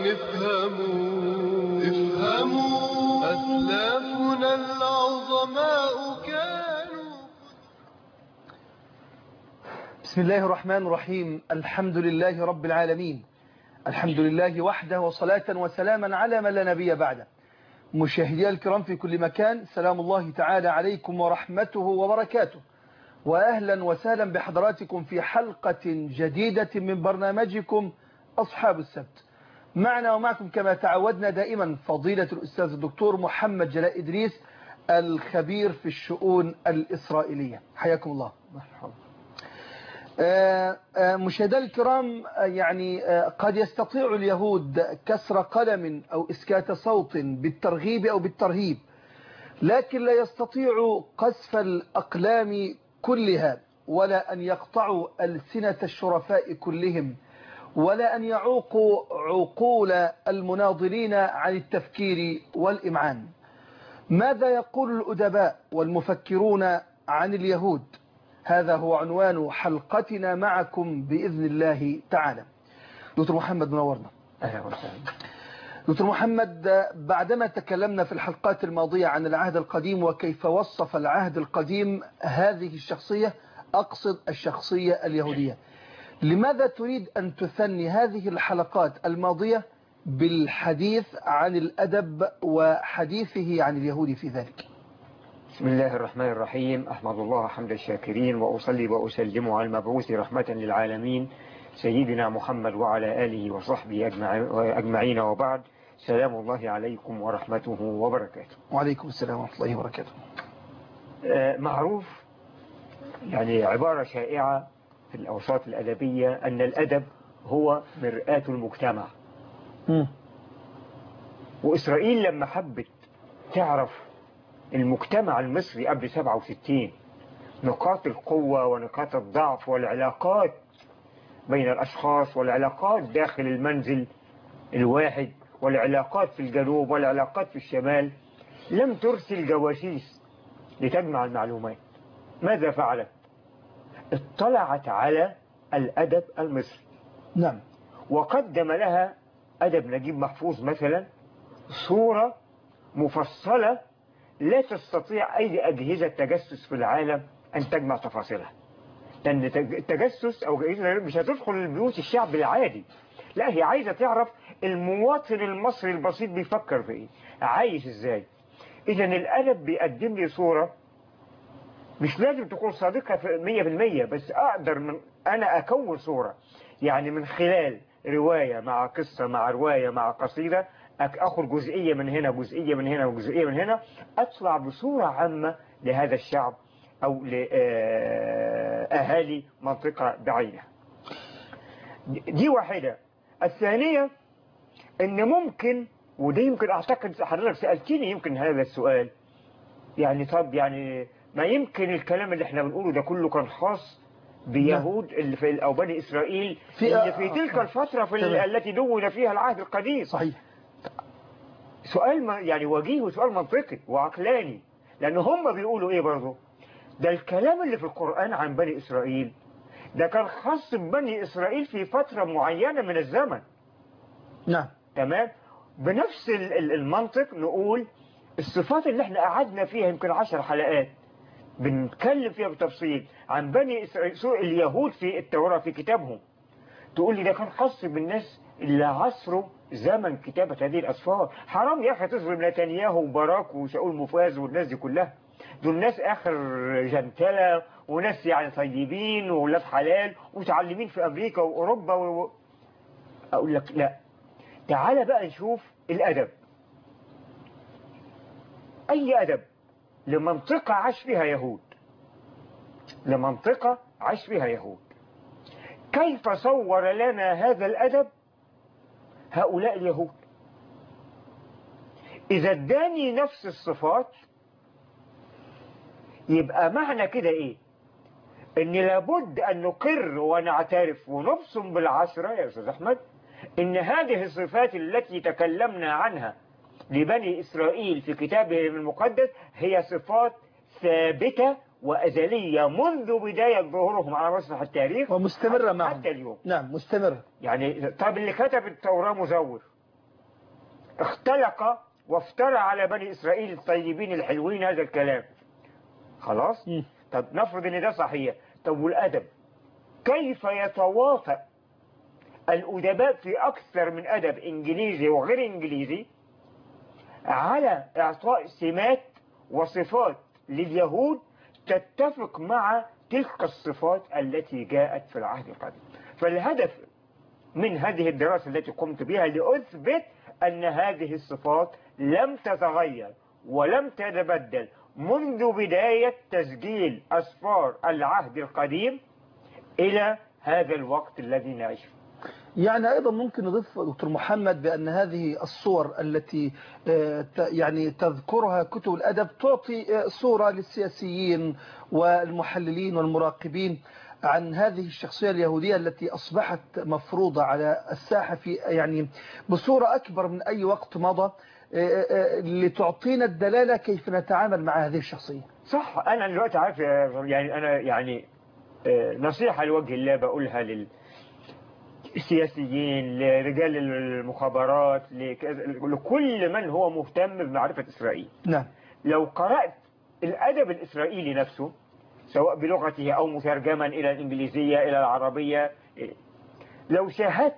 افهموا افهموا أسلافنا العظماء كانوا بسم الله الرحمن الرحيم الحمد لله رب العالمين الحمد لله وحده وصلاة وسلاما على من لا نبي بعده مشاهدي الكرام في كل مكان سلام الله تعالى عليكم ورحمته وبركاته وأهلا وسهلا بحضراتكم في حلقة جديدة من برنامجكم أصحاب السبت معنا ومعكم كما تعودنا دائما فضيلة الأستاذ الدكتور محمد جلاء إدريس الخبير في الشؤون الإسرائيلية حياكم الله مرحبا مشاهدي الكرام يعني قد يستطيع اليهود كسر قلم أو إسكات صوت بالترغيب أو بالترهيب لكن لا يستطيع قذف الأقلام كلها ولا أن يقطعوا ألسنة الشرفاء كلهم ولا أن يعوقوا عقول المناضلين عن التفكير والإمعان ماذا يقول الأدباء والمفكرون عن اليهود هذا هو عنوان حلقتنا معكم بإذن الله تعالى دكتور محمد منورنا أهلا وسهلا دكتور محمد بعدما تكلمنا في الحلقات الماضية عن العهد القديم وكيف وصف العهد القديم هذه الشخصية أقصد الشخصية اليهودية لماذا تريد أن تثني هذه الحلقات الماضية بالحديث عن الأدب وحديثه عن اليهود في ذلك بسم الله الرحمن الرحيم أحمد الله حمد الشاكرين وأصلي وأسلم على المبعوث رحمة للعالمين سيدنا محمد وعلى آله وصحبه أجمعين وبعد سلام الله عليكم ورحمته وبركاته وعليكم السلام ورحمة الله وبركاته معروف يعني عبارة شائعة في الأوساط الأدبية أن الأدب هو مرآة المجتمع م. وإسرائيل لما حبت تعرف المجتمع المصري قبل 67 نقاط القوة ونقاط الضعف والعلاقات بين الأشخاص والعلاقات داخل المنزل الواحد والعلاقات في الجنوب والعلاقات في الشمال لم ترسل جواسيس لتجمع المعلومات ماذا فعلت اطلعت على الأدب المصري نعم وقدم لها أدب نجيب محفوظ مثلا صورة مفصلة لا تستطيع أي أجهزة تجسس في العالم أن تجمع تفاصيلها لأن التجسس أو مش هتدخل البيوت الشعب العادي لا هي عايزة تعرف المواطن المصري البسيط بيفكر في إيه عايش إزاي إذا الأدب بيقدم لي صورة مش لازم تكون صادقة في مية بالمية بس أقدر من أنا أكون صورة يعني من خلال رواية مع قصة مع رواية مع قصيدة أخذ جزئية من هنا جزئية من هنا وجزئية من هنا أطلع بصورة عامة لهذا الشعب أو لأهالي منطقة بعينها دي واحدة الثانية إن ممكن وده يمكن أعتقد حضرتك سألتني يمكن هذا السؤال يعني طب يعني ما يمكن الكلام اللي احنا بنقوله ده كله كان خاص بيهود اللي في أو بني إسرائيل في اللي في تلك الفترة في التي دون فيها العهد القديم صحيح سؤال ما يعني وجيه وسؤال منطقي وعقلاني لأن هم بيقولوا إيه برضه ده الكلام اللي في القرآن عن بني إسرائيل ده كان خاص ببني إسرائيل في فترة معينة من الزمن نعم تمام بنفس المنطق نقول الصفات اللي احنا قعدنا فيها يمكن عشر حلقات بنتكلم فيها بتفصيل عن بني إسرائيل اليهود في التوراة في كتابهم تقول لي ده كان خاص بالناس اللي عصروا زمن كتابة هذه الأسفار حرام يا أخي تظلم نتنياهو وبراك وشاول مفاز والناس دي كلها دول ناس آخر جنتلة وناس يعني طيبين وولاد حلال ومتعلمين في أمريكا وأوروبا و... أقول لك لا تعال بقى نشوف الأدب أي أدب لمنطقة عاش فيها يهود لمنطقة عاش فيها يهود كيف صور لنا هذا الأدب هؤلاء اليهود إذا اداني نفس الصفات يبقى معنى كده إيه إن لابد أن نقر ونعترف ونبصم بالعشرة يا أستاذ أحمد إن هذه الصفات التي تكلمنا عنها لبني إسرائيل في كتابهم المقدس هي صفات ثابتة وأزلية منذ بداية ظهورهم على مسرح التاريخ ومستمرة معهم حتى اليوم نعم مستمرة يعني طب اللي كتب التوراة مزور اختلق وافترى على بني إسرائيل الطيبين الحلوين هذا الكلام خلاص مم. طب نفرض ان ده صحيح طب والأدب كيف يتواطأ الأدباء في أكثر من أدب إنجليزي وغير إنجليزي على إعطاء سمات وصفات لليهود تتفق مع تلك الصفات التي جاءت في العهد القديم فالهدف من هذه الدراسة التي قمت بها لأثبت أن هذه الصفات لم تتغير ولم تتبدل منذ بداية تسجيل أسفار العهد القديم إلى هذا الوقت الذي نعيش فيه يعني أيضا ممكن نضيف دكتور محمد بأن هذه الصور التي آه، ت- يعني تذكرها كتب الأدب تعطي آه، صورة للسياسيين والمحللين والمراقبين عن هذه الشخصية اليهودية التي أصبحت مفروضة على الساحة في يعني بصورة أكبر من أي وقت مضى آه، آه، لتعطينا الدلالة كيف نتعامل مع هذه الشخصية صح أنا دلوقتي عارف يا- يعني أنا يعني آه، نصيحة لوجه الله بقولها للسياسيين لرجال المخابرات لكذا- لكل من هو مهتم بمعرفة إسرائيل نعم لو قرأت الأدب الإسرائيلي نفسه سواء بلغته أو مترجما إلى الإنجليزية إلى العربية إيه، لو شاهدت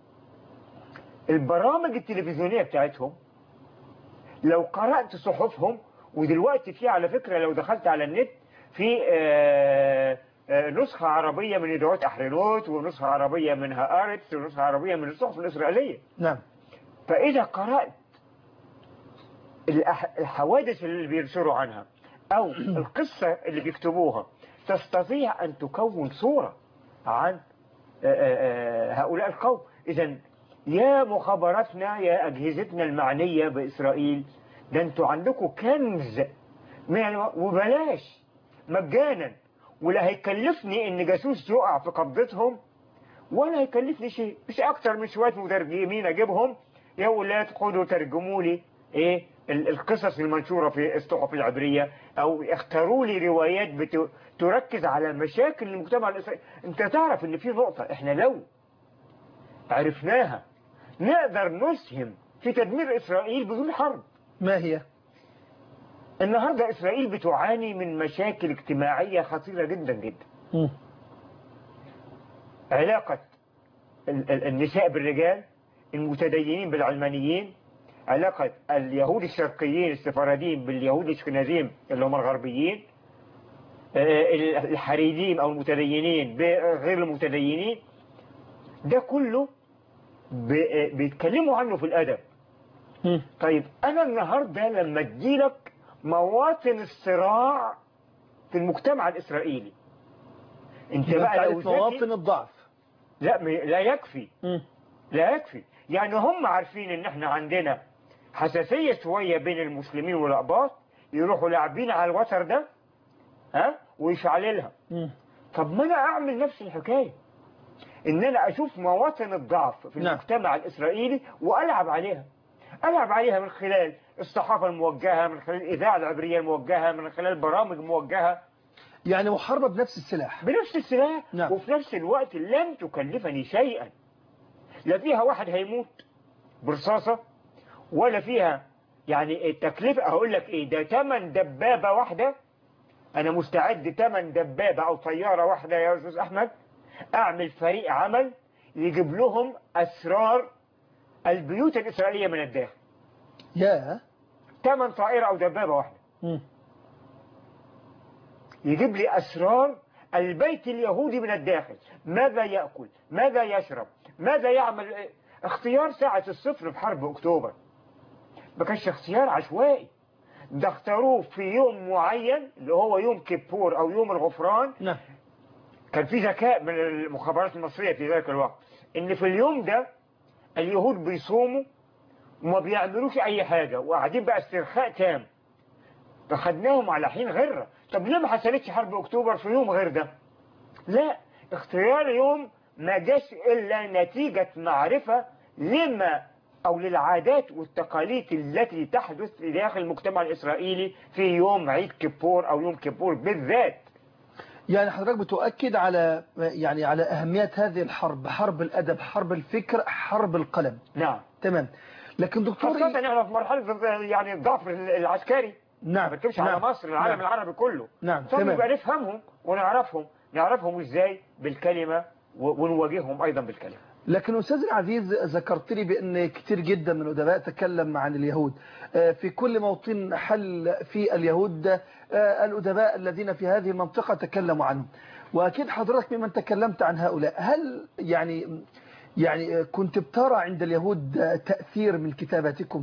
البرامج التلفزيونية بتاعتهم لو قرأت صحفهم ودلوقتي في على فكرة لو دخلت على النت في آه، آه، نسخة عربية من يدعوت أحرنوت ونسخة عربية من هآرتس ونسخة عربية من الصحف الإسرائيلية نعم فإذا قرأت الأح- الحوادث اللي بينشروا عنها أو القصة اللي بيكتبوها تستطيع أن تكون صورة عن آه، آه، آه، هؤلاء القوم إذا يا مخابراتنا يا أجهزتنا المعنية بإسرائيل ده أنتوا عندكم كنز من الو- وبلاش مجانا ولا هيكلفني إن جاسوس يقع في قبضتهم ولا هيكلفني شيء مش اكتر من شويه مترجمين اجيبهم يا ولاد خدوا ترجموا لي ايه ال- القصص المنشوره في الصحف العبريه او اختاروا لي روايات بت... تركز على مشاكل المجتمع الاسرائيلي انت تعرف ان في نقطه احنا لو عرفناها نقدر نسهم في تدمير اسرائيل بدون حرب ما هي النهارده اسرائيل بتعاني من مشاكل اجتماعيه خطيره جدا جدا مم. علاقة ال- ال- النساء بالرجال المتدينين بالعلمانيين علاقة اليهود الشرقيين السفارديين باليهود الاشكنازيين اللي هم الغربيين آه، ال- الحريديم أو المتدينين بغير المتدينين ده كله ب- آه، بيتكلموا عنه في الأدب مم. طيب أنا النهاردة لما أديلك مواطن الصراع في المجتمع الإسرائيلي أنت يبقى بقى لو تعرف ذكي مواطن الضعف لا م- لا يكفي مم. لا يكفي يعني هم عارفين ان احنا عندنا حساسية شوية بين المسلمين والأقباط يروحوا لاعبين على الوتر ده ها ويشعللها مم. طب ما انا اعمل نفس الحكاية ان انا اشوف مواطن الضعف في نعم. المجتمع الاسرائيلي والعب عليها العب عليها من خلال الصحافة الموجهة من خلال الإذاعة العبرية الموجهة من خلال برامج موجهة يعني محاربة بنفس السلاح بنفس السلاح نعم. وفي نفس الوقت لن تكلفني شيئا لا فيها واحد هيموت برصاصة ولا فيها يعني التكلفة هقول لك ايه ده تمن دبابة واحدة انا مستعد تمن دبابة او طيارة واحدة يا استاذ احمد اعمل فريق عمل يجيب لهم اسرار البيوت الاسرائيلية من الداخل يا تمن طائرة او دبابة واحدة مم. يجيب لي أسرار البيت اليهودي من الداخل ماذا يأكل ماذا يشرب ماذا يعمل اختيار ساعة الصفر في حرب أكتوبر ما كانش اختيار عشوائي ده اختاروه في يوم معين اللي هو يوم كيبور أو يوم الغفران نعم كان في ذكاء من المخابرات المصرية في ذلك الوقت إن في اليوم ده اليهود بيصوموا وما بيعملوش أي حاجة وقاعدين بقى استرخاء تام فخدناهم على حين غرة طب ليه ما حصلتش حرب أكتوبر في يوم غير ده لا اختيار يوم ما جاش إلا نتيجة معرفة لما أو للعادات والتقاليد التي تحدث في داخل المجتمع الإسرائيلي في يوم عيد كيبور أو يوم كيبور بالذات يعني حضرتك بتؤكد على يعني على أهمية هذه الحرب حرب الأدب حرب الفكر حرب القلم نعم تمام لكن دكتور خاصة احنا في مرحلة يعني الضعف العسكري نعم ما بتكلمش على نعم. مصر العالم نعم. العربي كله نعم طب تمام يبقى نفهمهم ونعرفهم نعرفهم ازاي بالكلمة و- ونواجههم ايضا بالكلمة لكن أستاذ العزيز ذكرت لي بأن كتير جدا من الأدباء تكلم عن اليهود آه، في كل موطن حل في اليهود آه، الأدباء الذين في هذه المنطقة تكلموا عنهم وأكيد حضرتك ممن تكلمت عن هؤلاء هل يعني يعني كنت بترى عند اليهود تأثير من كتاباتكم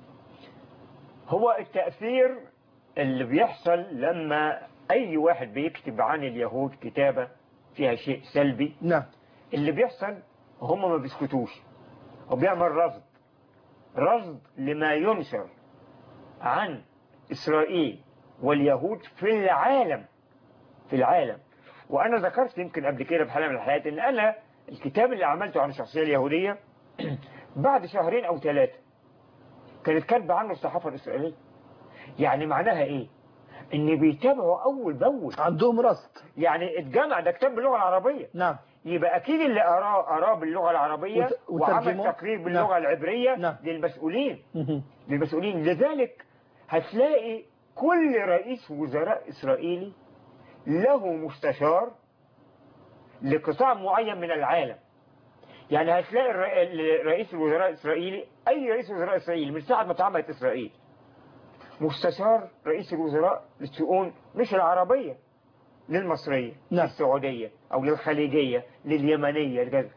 هو التأثير اللي بيحصل لما أي واحد بيكتب عن اليهود كتابة فيها شيء سلبي نعم اللي بيحصل هم ما بيسكتوش وبيعمل رصد رصد لما ينشر عن إسرائيل واليهود في العالم في العالم وأنا ذكرت يمكن قبل كده في حلقة من الحلقات إن أنا الكتاب اللي عملته عن الشخصية اليهودية بعد شهرين أو ثلاثة كانت كاتبة عنه الصحافة الإسرائيلية يعني معناها إيه؟ إن بيتابعوا أول بأول عندهم رصد يعني اتجمع ده كتاب باللغة العربية نعم يبقى أكيد اللي أراه أراه باللغة العربية وت- وعمل وترجمه؟ تقرير باللغة العبرية نعم. للمسؤولين مهم. للمسؤولين لذلك هتلاقي كل رئيس وزراء إسرائيلي له مستشار لقطاع معين من العالم يعني هتلاقي الر- رئيس الوزراء الإسرائيلي أي رئيس وزراء إسرائيلي من ساعة ما اتعملت إسرائيل مستشار رئيس الوزراء للشؤون مش العربية للمصرية نعم. للسعودية أو للخليجية لليمنية لكذا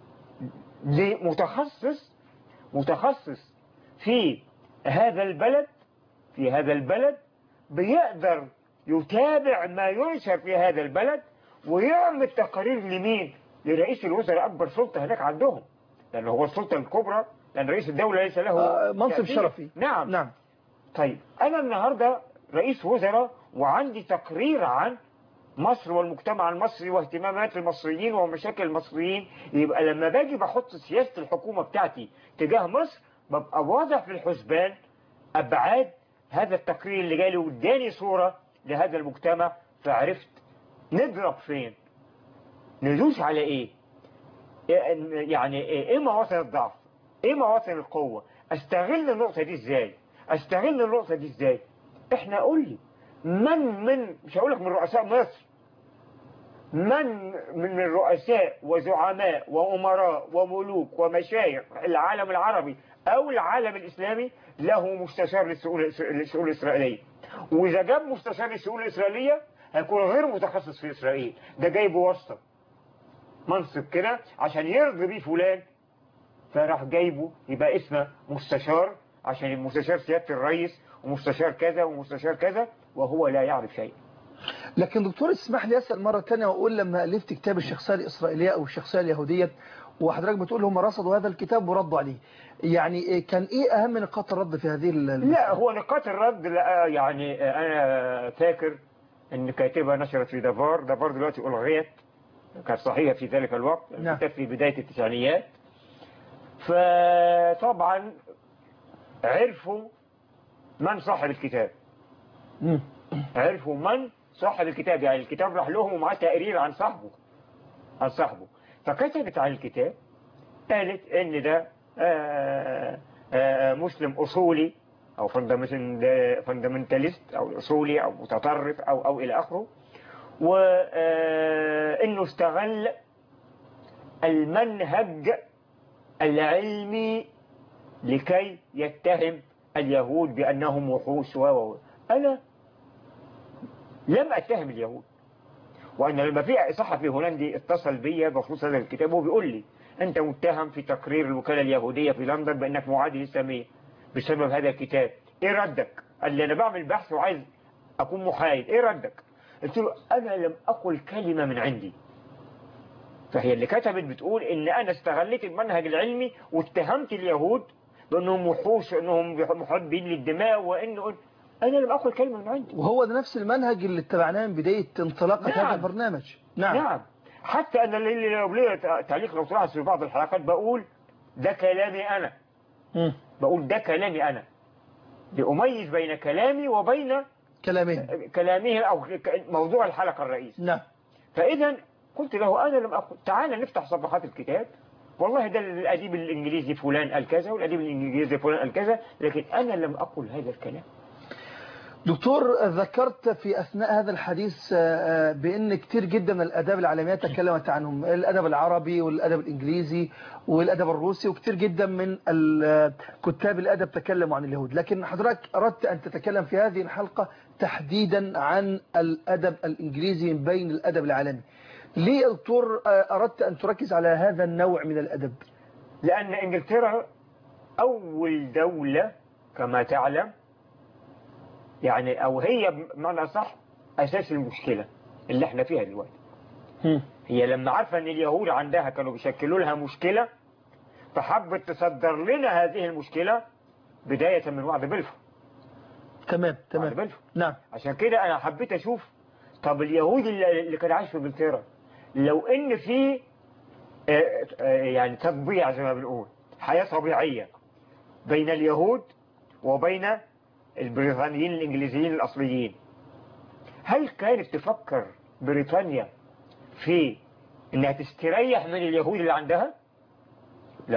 لمتخصص متخصص في هذا البلد في هذا البلد بيقدر يتابع ما ينشر في هذا البلد ويعمل تقارير لمين لرئيس الوزراء أكبر سلطة هناك عندهم لأنه هو السلطة الكبرى لأن رئيس الدولة ليس له آه، منصب تأثير. شرفي نعم نعم طيب أنا النهاردة رئيس وزراء وعندي تقرير عن مصر والمجتمع المصري واهتمامات المصريين ومشاكل المصريين يبقى لما باجي بحط سياسة الحكومة بتاعتي تجاه مصر ببقى واضح في الحسبان أبعاد هذا التقرير اللي جالي واداني صورة لهذا المجتمع فعرفت نضرب فين ندوس على ايه إيه- يعني ايه إيه مواطن الضعف ايه مواطن القوة استغل النقطة دي ازاي استغل النقطة دي ازاي احنا قول لي من من مش هقول لك من رؤساء مصر من من الرؤساء وزعماء وأمراء وملوك ومشايخ العالم العربي أو العالم الإسلامي له مستشار للشؤون للشؤون الإسرائيلية وإذا جاب مستشار للشؤون الإسرائيلية هيكون غير متخصص في إسرائيل ده جايبه واسطة منصب كده عشان يرضي بيه فلان فراح جايبه يبقى اسمه مستشار عشان المستشار سيادة الرئيس ومستشار كذا ومستشار كذا وهو لا يعرف شيء لكن دكتور اسمح لي اسال مره ثانيه واقول لما الفت كتاب الشخصيه الاسرائيليه او الشخصيه اليهوديه وحضرتك بتقول هم رصدوا هذا الكتاب وردوا عليه يعني كان ايه اهم نقاط الرد في هذه ال- لا هو نقاط الرد لا يعني انا فاكر ان كاتبه نشرت في دافار دافار دلوقتي الغيت كانت صحيحه في ذلك الوقت نعم. الكتاب في بدايه التسعينيات فطبعا عرفوا من صاحب الكتاب مم. عرفوا من صاحب الكتاب يعني الكتاب راح لهم ومعاه تقرير عن صاحبه عن صاحبه فكتبت عن الكتاب قالت ان ده آه، آه، مسلم اصولي او فندمنتاليست او اصولي او متطرف او او الى اخره وانه استغل المنهج العلمي لكي يتهم اليهود بانهم وحوش و و- انا لم اتهم اليهود وان لما في صحفي هولندي اتصل بي بخصوص هذا الكتاب وبيقول لي انت متهم في تقرير الوكاله اليهوديه في لندن بانك معادي للاسلاميه بسبب هذا الكتاب ايه ردك قال لي انا بعمل بحث وعايز اكون محايد ايه ردك قلت له انا لم اقل كلمه من عندي فهي اللي كتبت بتقول ان انا استغليت المنهج العلمي واتهمت اليهود بانهم وحوش وانهم محبين للدماء وانه انا لم اقل كلمه من عندي وهو ده نفس المنهج اللي اتبعناه من بدايه انطلاقه نعم. هذا البرنامج نعم, نعم حتى أنا اللي لو لي تعليق لو تلاحظ في بعض الحلقات بقول ده كلامي أنا مم. بقول ده كلامي أنا لأميز بين كلامي وبين كلامين كلامه أو ك- موضوع الحلقة الرئيسي نعم فإذا قلت له أنا لم أقل تعال نفتح صفحات الكتاب والله ده الأديب الإنجليزي فلان قال كذا والأديب الإنجليزي فلان قال كذا لكن أنا لم أقل هذا الكلام دكتور ذكرت في أثناء هذا الحديث آه، آه، بأن كتير جدا من الآداب العالمية تكلمت عنهم الأدب العربي والأدب الإنجليزي والأدب الروسي وكتير جدا من ال- كتاب الأدب تكلموا عن اليهود لكن حضرتك أردت أن تتكلم في هذه الحلقة تحديدا عن الأدب الإنجليزي من بين الأدب العالمي ليه يا دكتور آه، أردت أن تركز على هذا النوع من الأدب لأن إنجلترا أول دولة كما تعلم يعني أو هي بمعنى صح أساس المشكلة اللي احنا فيها دلوقتي هي لما عارفة أن اليهود عندها كانوا بيشكلوا لها مشكلة فحبت تصدر لنا هذه المشكلة بداية من وعد بلفور تمام وعد تمام بلفور نعم عشان كده أنا حبيت أشوف طب اليهود اللي اللي كان عايش في إنجلترا لو إن في آه، آه، يعني تطبيع زي ما بنقول حياة طبيعية بين اليهود وبين البريطانيين الإنجليزيين الأصليين هل كانت تفكر بريطانيا في إنها تستريح من اليهود اللي عندها؟ لا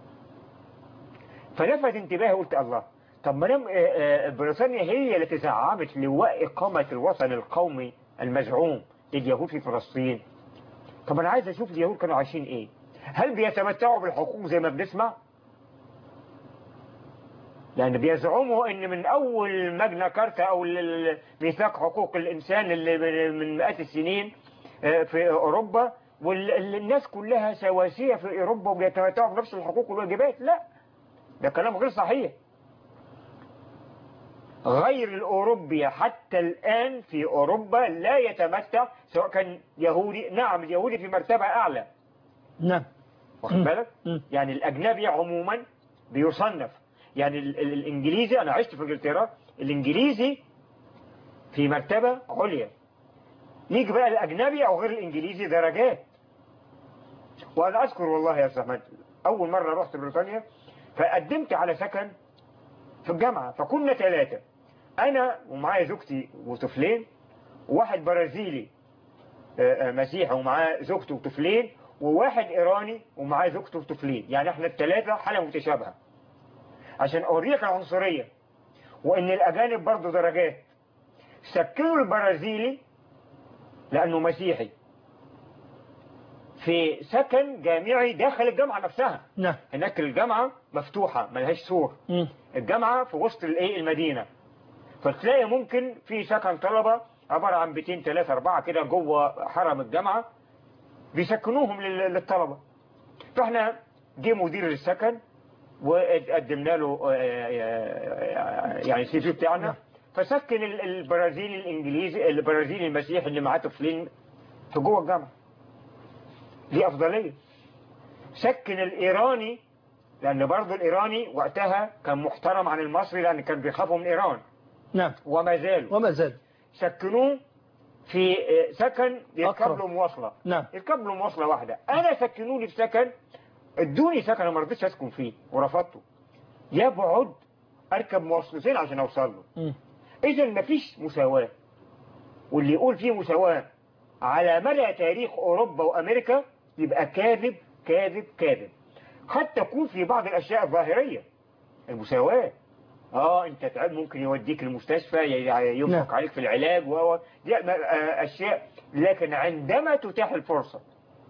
فلفت انتباهي قلت الله طب ما دام آه، آه، بريطانيا هي اللي تزعمت لواء إقامة الوطن القومي المزعوم لليهود في فلسطين طب أنا عايز أشوف اليهود كانوا عايشين إيه هل بيتمتعوا بالحقوق زي ما بنسمع لأن بيزعموا إن من أول ماجنا كارتا أو ال- ال- ميثاق حقوق الإنسان اللي من- من مئات السنين آه، في أوروبا والناس كلها سواسية في أوروبا وبيتمتعوا بنفس الحقوق والواجبات لا ده كلام غير صحيح غير الأوروبي حتى الآن في أوروبا لا يتمتع سواء كان يهودي نعم اليهودي في مرتبة أعلى نعم واخد مم. بالك مم. يعني الأجنبي عموما بيصنف يعني ال ال الإنجليزي أنا عشت في إنجلترا الإنجليزي في مرتبة عليا يجي بقى الأجنبي أو غير الإنجليزي درجات وأنا أذكر والله يا أستاذ أحمد أول مرة رحت بريطانيا فقدمت على سكن في الجامعة فكنا ثلاثة أنا ومعايا زوجتي وطفلين وواحد برازيلي آه، آه، مسيحي ومعاه زوجته وطفلين وواحد إيراني ومعاه زوجته وطفلين يعني احنا الثلاثة حالة متشابهة عشان أوريك العنصرية وإن الأجانب برضو درجات سكنوا البرازيلي لأنه مسيحي في سكن جامعي داخل الجامعة نفسها نعم هناك الجامعة مفتوحة ملهاش سور مم. الجامعة في وسط الايه المدينة فتلاقي ممكن في سكن طلبة عبارة عن بيتين ثلاثة أربعة كده جوه حرم الجامعة بيسكنوهم لل- للطلبة فاحنا جه مدير السكن وقدمنا له آه، آه، يعني السي في بتاعنا فسكن ال- البرازيلي الانجليزي البرازيلي المسيحي اللي معاه طفلين في جوه الجامعة دي أفضلية سكن الإيراني لأن برضه الإيراني وقتها كان محترم عن المصري لأن كان بيخافوا من إيران نعم وما زالوا وما زال سكنوه في آه، سكن يركب أقرب. له مواصلة نعم يركب له مواصلة واحدة أنا سكنوني في سكن ادوني سكن أنا ما رضيتش أسكن فيه ورفضته يبعد أركب مواصلتين عشان أوصل له مم. إذا مفيش مساواة واللي يقول فيه مساواة على مدى تاريخ أوروبا وأمريكا يبقى كاذب كاذب كاذب قد تكون في بعض الأشياء الظاهرية المساواة اه انت تعب ممكن يوديك المستشفى ي- ي- ينفق نعم. عليك في العلاج و دي م- آه، اشياء لكن عندما تتاح الفرصة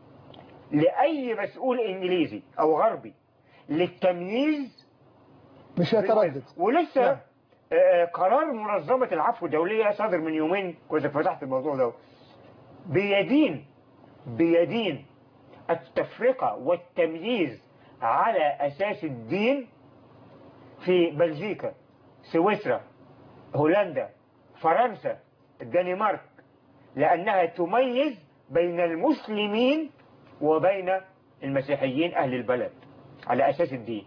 لأي مسؤول إنجليزي أو غربي للتمييز مش هيتردد ولسه نعم. آه، قرار منظمة العفو الدولية صادر من يومين كنت فتحت الموضوع ده بيدين بيدين التفرقة والتمييز على أساس الدين في بلجيكا سويسرا هولندا فرنسا الدنمارك لأنها تميز بين المسلمين وبين المسيحيين أهل البلد على أساس الدين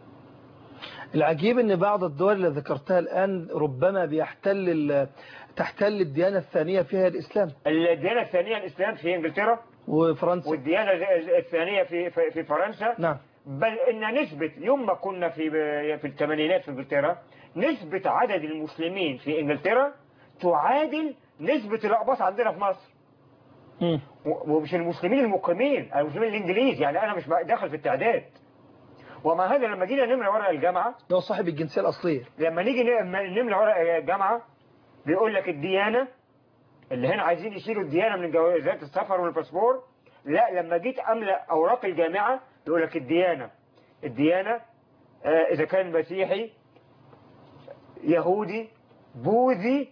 العجيب ان بعض الدول اللي ذكرتها الآن ربما بيحتل ال- تحتل الديانة الثانية فيها الإسلام الديانة الثانية الإسلام في إنجلترا وفرنسا والديانة الثانية في في في فرنسا نعم بل ان نسبة يوم ما كنا في في الثمانينات في انجلترا نسبة عدد المسلمين في انجلترا تعادل نسبة الاقباط عندنا في مصر مم. و- ومش المسلمين المقيمين المسلمين الانجليز يعني انا مش داخل في التعداد ومع هذا لما جينا نملى ورق الجامعه ده هو صاحب الجنسية الأصلية لما نيجي ن- نملى ورق الجامعه بيقول لك الديانه اللي هنا عايزين يشيلوا الديانه من جوازات السفر والباسبور لا لما جيت املا اوراق الجامعه يقول لك الديانه الديانه آه، اذا كان مسيحي يهودي بوذي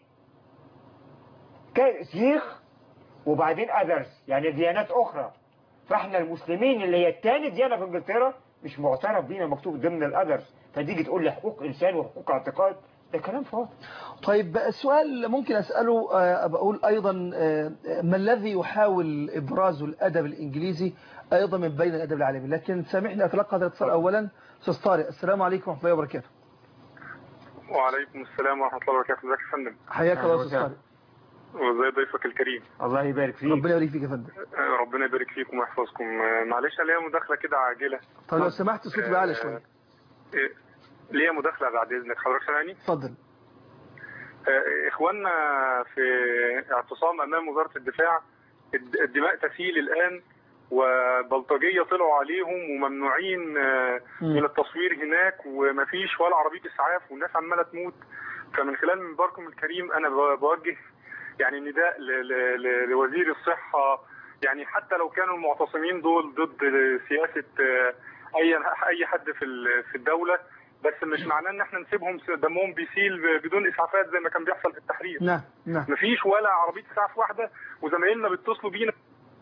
ك- سيخ وبعدين اذرز يعني ديانات اخرى فاحنا المسلمين اللي هي الثاني ديانه في انجلترا مش معترف بينا مكتوب ضمن الاذرز فتيجي تقول لي حقوق انسان وحقوق اعتقاد ده كلام فاضي طيب السؤال ممكن أسأله آه، بقول أيضا آه، ما الذي يحاول إبراز الأدب الإنجليزي أيضا من بين الأدب العالمي لكن سامحني أتلقى هذا الاتصال أولا أستاذ طارق السلام عليكم ورحمة الله وبركاته وعليكم السلام ورحمة الله وبركاته ازيك يا فندم حياك الله أهلا أستاذ وسهلا. طارق وازي ضيفك الكريم الله يبارك فيك ربنا يبارك فيك يا فندم آه، ربنا يبارك فيكم ويحفظكم آه، معلش ليا مداخلة كده عاجلة طب لو سمحت صوتي بقى أعلى شوية آه، ليا مداخلة بعد إذنك حضرتك سامعني اتفضل آه، إخواننا في اعتصام أمام وزارة الدفاع الد- الدماء تسيل الآن وبلطجية طلعوا عليهم وممنوعين آه، مم. من التصوير هناك ومفيش ولا عربية إسعاف والناس عمالة تموت فمن خلال منبركم الكريم أنا ب- بوجه يعني نداء ل- ل- ل- لوزير الصحة يعني حتى لو كانوا المعتصمين دول ضد سياسة آه، أي أي حد في ال- في الدولة بس مش معناه ان احنا نسيبهم دمهم بيسيل بدون اسعافات زي ما كان بيحصل في التحرير نعم نعم مفيش ولا عربيه اسعاف واحده وزمايلنا بيتصلوا بينا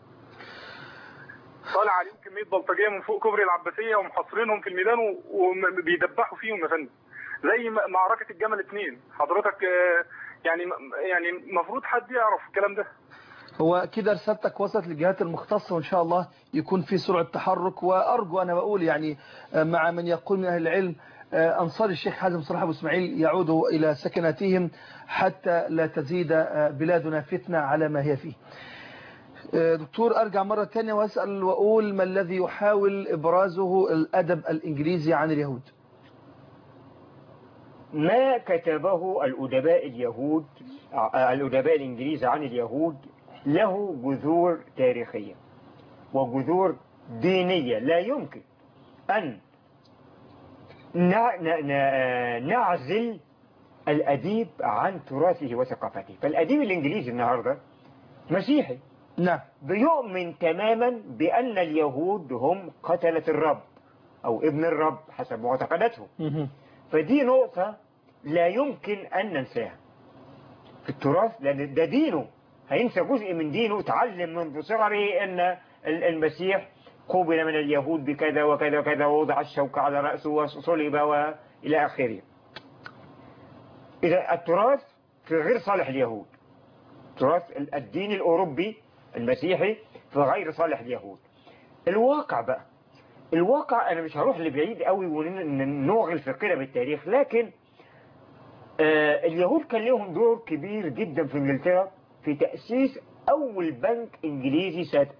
طالع عليهم كميه بلطجيه من فوق كوبري العباسيه ومحاصرينهم في الميدان و- وبيدبحوا فيهم يا فندم زي م- معركه الجمل اتنين حضرتك آه، يعني يعني المفروض حد يعرف الكلام ده هو كده رسالتك وصلت للجهات المختصة وإن شاء الله يكون في سرعة تحرك وأرجو أنا بقول يعني آه، مع من يقول من أهل العلم آه، أنصار الشيخ حازم صلاح أبو إسماعيل يعودوا إلى سكناتهم حتى لا تزيد آه، بلادنا فتنة على ما هي فيه آه، دكتور أرجع مرة تانية وأسأل وأقول ما الذي يحاول إبرازه الأدب الإنجليزي عن اليهود ما كتبه الأدباء اليهود آه، الأدباء الإنجليز عن اليهود له جذور تاريخية وجذور دينية لا يمكن أن نع- ن- ن- آه، نعزل الأديب عن تراثه وثقافته فالأديب الإنجليزي النهاردة مسيحي نعم بيؤمن تماما بأن اليهود هم قتلة الرب أو ابن الرب حسب معتقداتهم مهم. فدي نقطة لا يمكن أن ننساها في التراث لأن ده دينه هينسى جزء من دينه تعلم منذ صغره أن ال- المسيح قوبل من اليهود بكذا وكذا وكذا ووضع الشوك على رأسه وصلب وإلى آخره إذا التراث في غير صالح اليهود تراث ال- الدين الأوروبي المسيحي في غير صالح اليهود الواقع بقى الواقع أنا مش هروح لبعيد قوي ونوغل في قلب التاريخ لكن آه اليهود كان لهم دور كبير جدا في انجلترا في تأسيس أول بنك إنجليزي سنة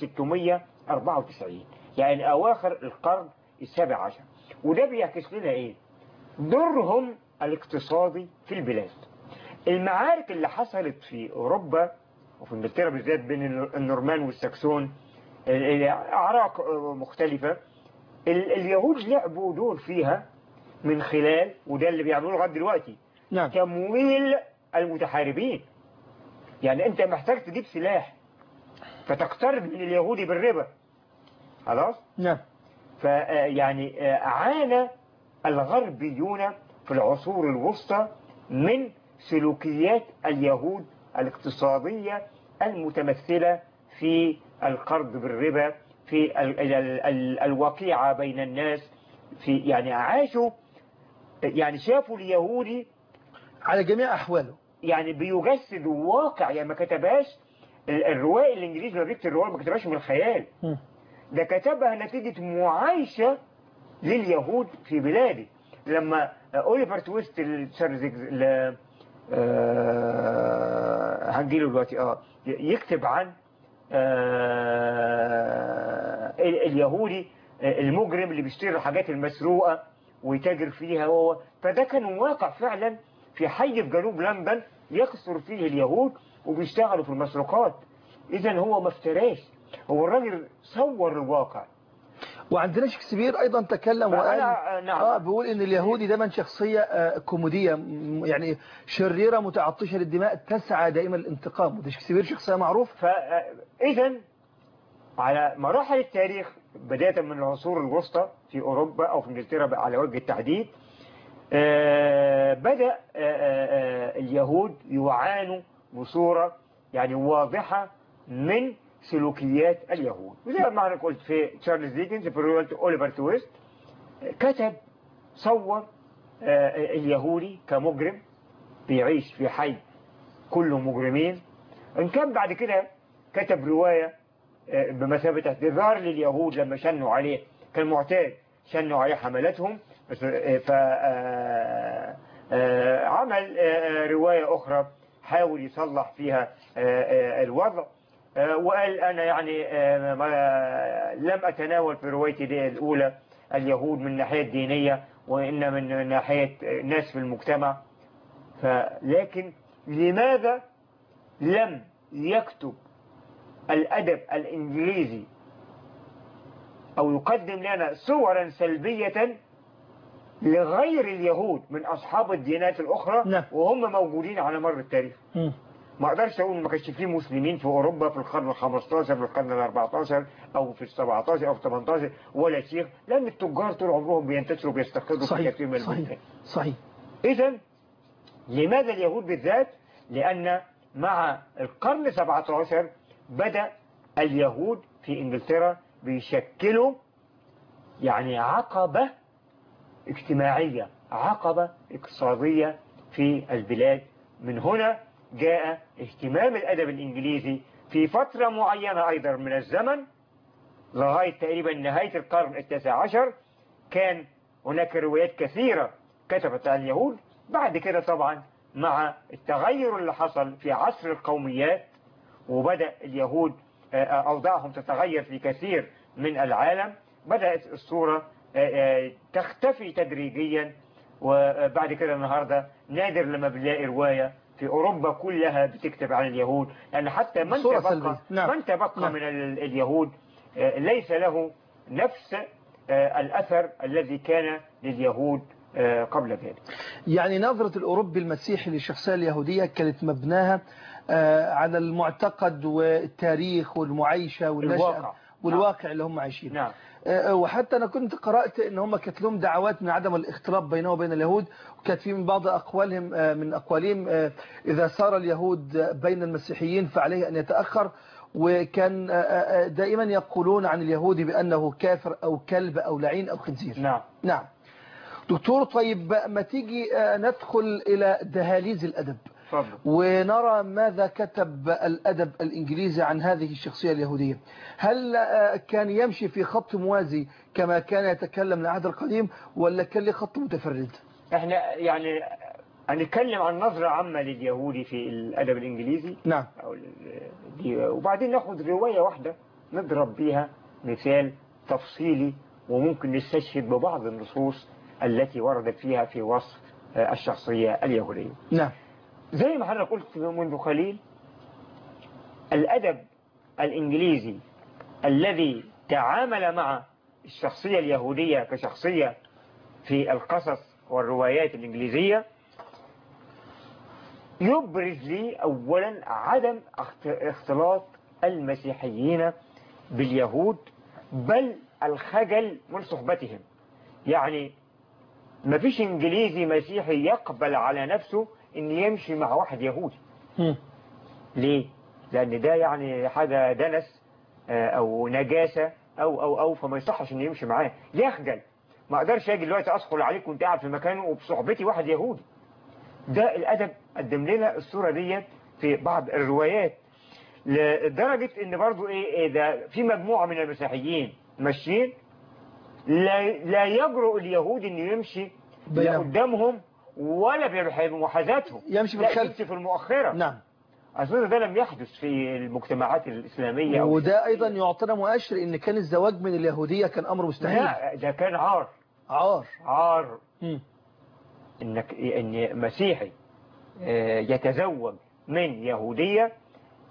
1694 يعني أواخر القرن السابع عشر وده بيعكس لنا إيه؟ دورهم الاقتصادي في البلاد المعارك اللي حصلت في أوروبا وفي انجلترا بالذات بين النورمان والساكسون أعراق مختلفة ال- اليهود لعبوا دور فيها من خلال وده اللي بيعملوه لغايه دلوقتي نعم تمويل المتحاربين يعني انت محتاج تجيب سلاح فتقترض من اليهودي بالربا خلاص نعم فيعني عانى الغربيون في العصور الوسطى من سلوكيات اليهود الاقتصادية المتمثلة في القرض بالربا في ال ال ال الوقيعة بين الناس في يعني عاشوا يعني شافوا اليهودي على جميع أحواله يعني بيجسد واقع يعني ما كتبهاش ال- الروائي الانجليزي ما بيكتب الرواية ما كتبهاش من الخيال مم. ده كتبها نتيجة معايشة لليهود في بلاده لما أوليفر تويست السرزك هنجيله دلوقتي اه يكتب عن آه، ال- اليهودي آه، المجرم اللي بيشتري الحاجات المسروقة ويتاجر فيها هو فده كان واقع فعلا في حي في جنوب لندن يكثر فيه اليهود وبيشتغلوا في المسروقات اذا هو ما افتراش هو الراجل صور الواقع وعندنا شكسبير ايضا تكلم وقال فأنا- نعم. اه بيقول ان اليهودي دايما شخصيه آه كوميديه م- يعني شريره متعطشه للدماء تسعى دائما للانتقام وده شكسبير شخصيه معروف فإذا على مراحل التاريخ بداية من العصور الوسطى في أوروبا أو في إنجلترا على وجه التحديد آه، بدأ آه، آه، آه، اليهود يعانوا بصورة يعني واضحة من سلوكيات اليهود وزي ما أنا قلت في تشارلز ديكنز في رواية أوليفر تويست آه، كتب صور آه، اليهودي كمجرم بيعيش في حي كله مجرمين إن كان بعد كده كتب رواية آه، بمثابة اعتذار لليهود لما شنوا عليه كان معتاد شنوا عليه حملتهم بس آه، ف آه، آه، عمل آه، رواية أخرى حاول يصلح فيها آه، آه، الوضع آه، وقال أنا يعني آه، ما- لم أتناول في روايتي دي الأولى اليهود من الناحية الدينية وإن من ناحية ناس في المجتمع فلكن لماذا لم يكتب الأدب الإنجليزي أو يقدم لنا صورا سلبية لغير اليهود من أصحاب الديانات الأخرى نعم. وهم موجودين على مر التاريخ مم. ما اقدرش اقول ما كانش فيه مسلمين في اوروبا في القرن ال 15 في القرن ال 14 او في ال 17 او في 18 ولا شيخ لان التجار طول عمرهم بينتشروا بيستقروا في صحيح كثير من البلدان صحيح صحيح إذا لماذا اليهود بالذات؟ لأن مع القرن 17 بدأ اليهود في إنجلترا بيشكلوا يعني عقبة اجتماعية عقبة اقتصادية في البلاد من هنا جاء اهتمام الأدب الإنجليزي في فترة معينة أيضا من الزمن لغاية تقريبا نهاية القرن التاسع عشر كان هناك روايات كثيرة كتبت عن اليهود بعد كده طبعا مع التغير اللي حصل في عصر القوميات وبدأ اليهود آه، آه، أوضاعهم تتغير في كثير من العالم بدأت الصورة آه، آه، تختفي تدريجيا وبعد كده النهاردة نادر لما بنلاقي رواية في أوروبا كلها بتكتب عن اليهود لأن حتى من صورة تبقى سلبية. نعم. من تبقى نعم. من ال- اليهود آه، ليس له نفس آه، الأثر الذي كان لليهود آه، قبل ذلك يعني نظرة الأوروبي المسيحي للشخصية اليهودية كانت مبناها آه، على المعتقد والتاريخ والمعيشة والنشأة الواقع. والواقع اللي هم عايشينه نعم آه، وحتى أنا كنت قرأت إن هم كانت لهم دعوات من عدم الاختلاط بينهم وبين اليهود وكانت في من بعض أقوالهم آه، من أقوالهم آه، إذا سار اليهود بين المسيحيين فعليه أن يتأخر وكان آه، آه، دائما يقولون عن اليهودي بأنه كافر أو كلب أو لعين أو خنزير نعم نعم دكتور طيب ما تيجي آه، ندخل إلى دهاليز الأدب تفضل ونرى ماذا كتب الأدب الإنجليزي عن هذه الشخصية اليهودية هل آه، كان يمشي في خط موازي كما كان يتكلم العهد القديم ولا كان له خط متفرد احنا يعني هنتكلم عن نظرة عامة لليهودي في الأدب الإنجليزي نعم أو ال- دي وبعدين ناخد رواية واحدة نضرب بيها مثال تفصيلي وممكن نستشهد ببعض النصوص التي وردت فيها في وصف آه، الشخصية اليهودية نعم زي ما حضرتك قلت منذ قليل الأدب الإنجليزي الذي تعامل مع الشخصية اليهودية كشخصية في القصص والروايات الإنجليزية يبرز لي أولا عدم اخت- اختلاط المسيحيين باليهود بل الخجل من صحبتهم يعني ما فيش انجليزي مسيحي يقبل على نفسه ان يمشي مع واحد يهودي مم. ليه لان ده يعني حاجة دنس آه، او نجاسة او او او فما يصحش انه يمشي معاه يخجل ما اقدرش اجي دلوقتي ادخل عليك وانت قاعد في مكانه وبصحبتي واحد يهودي ده الادب قدم لنا الصورة ديت في بعض الروايات لدرجة ان برضو ايه, إيه ده في مجموعة من المسيحيين ماشيين لا, لا يجرؤ اليهود انه يمشي لا بينهم. قدامهم ولا بمحاذاتهم يمشي في لا الخلف يمشي في المؤخرة نعم أظن ده لم يحدث في المجتمعات الإسلامية أو وده أيضا يعطينا مؤشر إن كان الزواج من اليهودية كان أمر مستحيل لا ده كان عار عار عار مم. إنك إن مسيحي آه، يتزوج من يهودية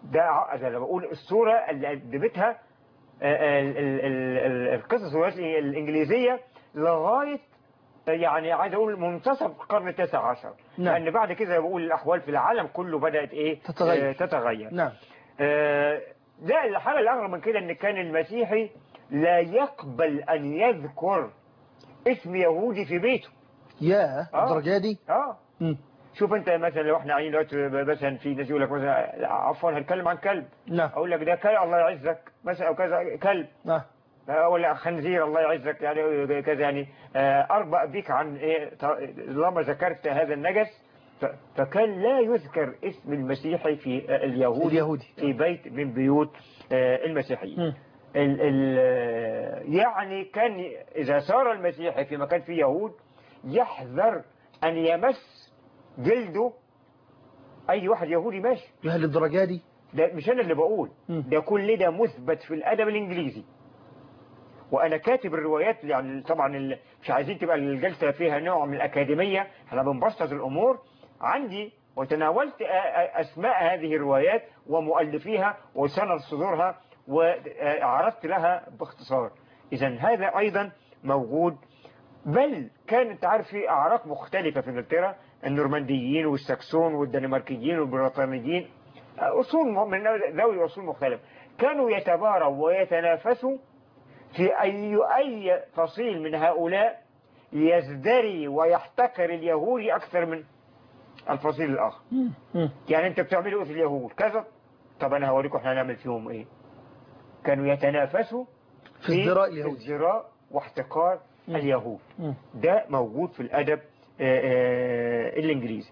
ده ع- ده انا بقول الصوره اللي قدمتها آه، ال- ال- ال- ال- القصص الروايات الانجليزيه لغايه يعني عايز اقول منتصف القرن التاسع عشر نعم. لان بعد كده بقول الاحوال في العالم كله بدات ايه تتغير. آه، تتغير نعم آه، لا الحاجة الأغرب من كده إن كان المسيحي لا يقبل أن يذكر اسم يهودي في بيته يا آه. الدرجة دي اه مم. شوف انت مثلا لو احنا قاعدين دلوقتي مثلا في ناس يقول لك مثلا لا، عفوا هنتكلم عن كلب نعم اقول لك ده كلب الله يعزك مثلا او كذا كلب نعم آه، ولا خنزير الله يعزك يعني كذا يعني آه، اربأ بك عن ايه ط- لما ذكرت هذا النجس ف- فكان لا يذكر اسم المسيحي في آه، اليهودي اليهودي. في بيت من بيوت آه، المسيحيين مم. ال ال يعني كان إذا سار المسيحي في مكان فيه يهود يحذر أن يمس جلده أي واحد يهودي ماشي يا للدرجة دي ده مش أنا اللي بقول مم. ده كل ده مثبت في الأدب الإنجليزي وأنا كاتب الروايات يعني طبعا ال- مش عايزين تبقى الجلسة فيها نوع من الأكاديمية احنا بنبسط الأمور عندي وتناولت أ- أ- أسماء هذه الروايات ومؤلفيها وسند صدورها وعرضت لها باختصار إذا هذا أيضا موجود بل كانت عارف في أعراق مختلفة في إنجلترا النورمانديين والساكسون والدنماركيين والبريطانيين أصول م- من ذوي أصول مختلفة كانوا يتباروا ويتنافسوا في أي أي فصيل من هؤلاء يزدري ويحتقر اليهودي أكثر من الفصيل الآخر مم. مم. يعني أنت بتعملوا إيه في اليهود كذا طب أنا هوريكم إحنا هنعمل فيهم إيه كانوا يتنافسوا في ازدراء في اليهود ازدراء واحتقار مم. اليهود مم. ده موجود في الأدب آه، آه، الإنجليزي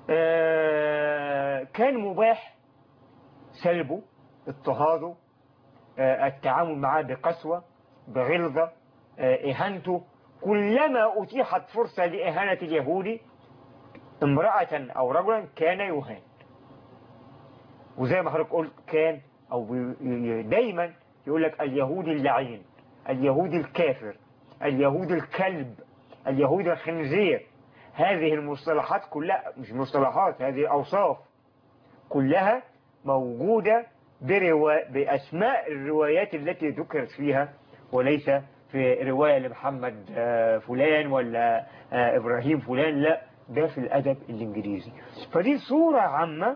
آه، كان مباح سلبه اضطهاده آه، التعامل معاه بقسوة بغلظة آه، إهانته كلما أتيحت فرصة لإهانة اليهودي امرأة أو رجلا كان يهان وزي ما حضرتك قلت كان أو بي- دايما يقول لك اليهودي اللعين اليهودي الكافر اليهودي الكلب اليهودي الخنزير هذه المصطلحات كلها مش مصطلحات هذه أوصاف كلها موجودة بروا... بأسماء الروايات التي ذكرت فيها وليس في رواية لمحمد آه، فلان ولا آه، إبراهيم فلان لا ده في الأدب الإنجليزي فدي صورة عامة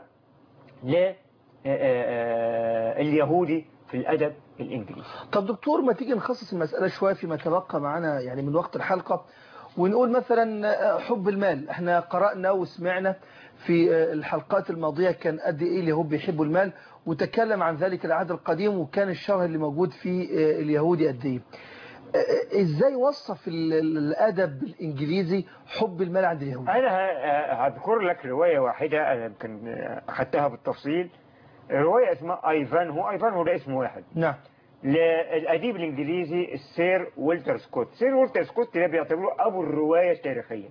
لليهودي في الأدب الإنجليزي طب دكتور ما تيجي نخصص المسألة شوية فيما تبقى معنا يعني من وقت الحلقة ونقول مثلا حب المال احنا قرأنا وسمعنا في الحلقات الماضية كان قد ايه اليهود بيحبوا المال وتكلم عن ذلك العهد القديم وكان الشر اللي موجود في اليهودي قد ايه ازاي وصف ال- ال- الادب الانجليزي حب المال عند اليهود أنا ه- هذكر لك رواية واحدة أنا يمكن أخذتها بالتفصيل رواية اسمها أيفان هو أيفان هو ده اسم واحد نعم للأديب الإنجليزي السير ويلتر سكوت سير ويلتر سكوت ده بيعتبروه أبو الرواية التاريخية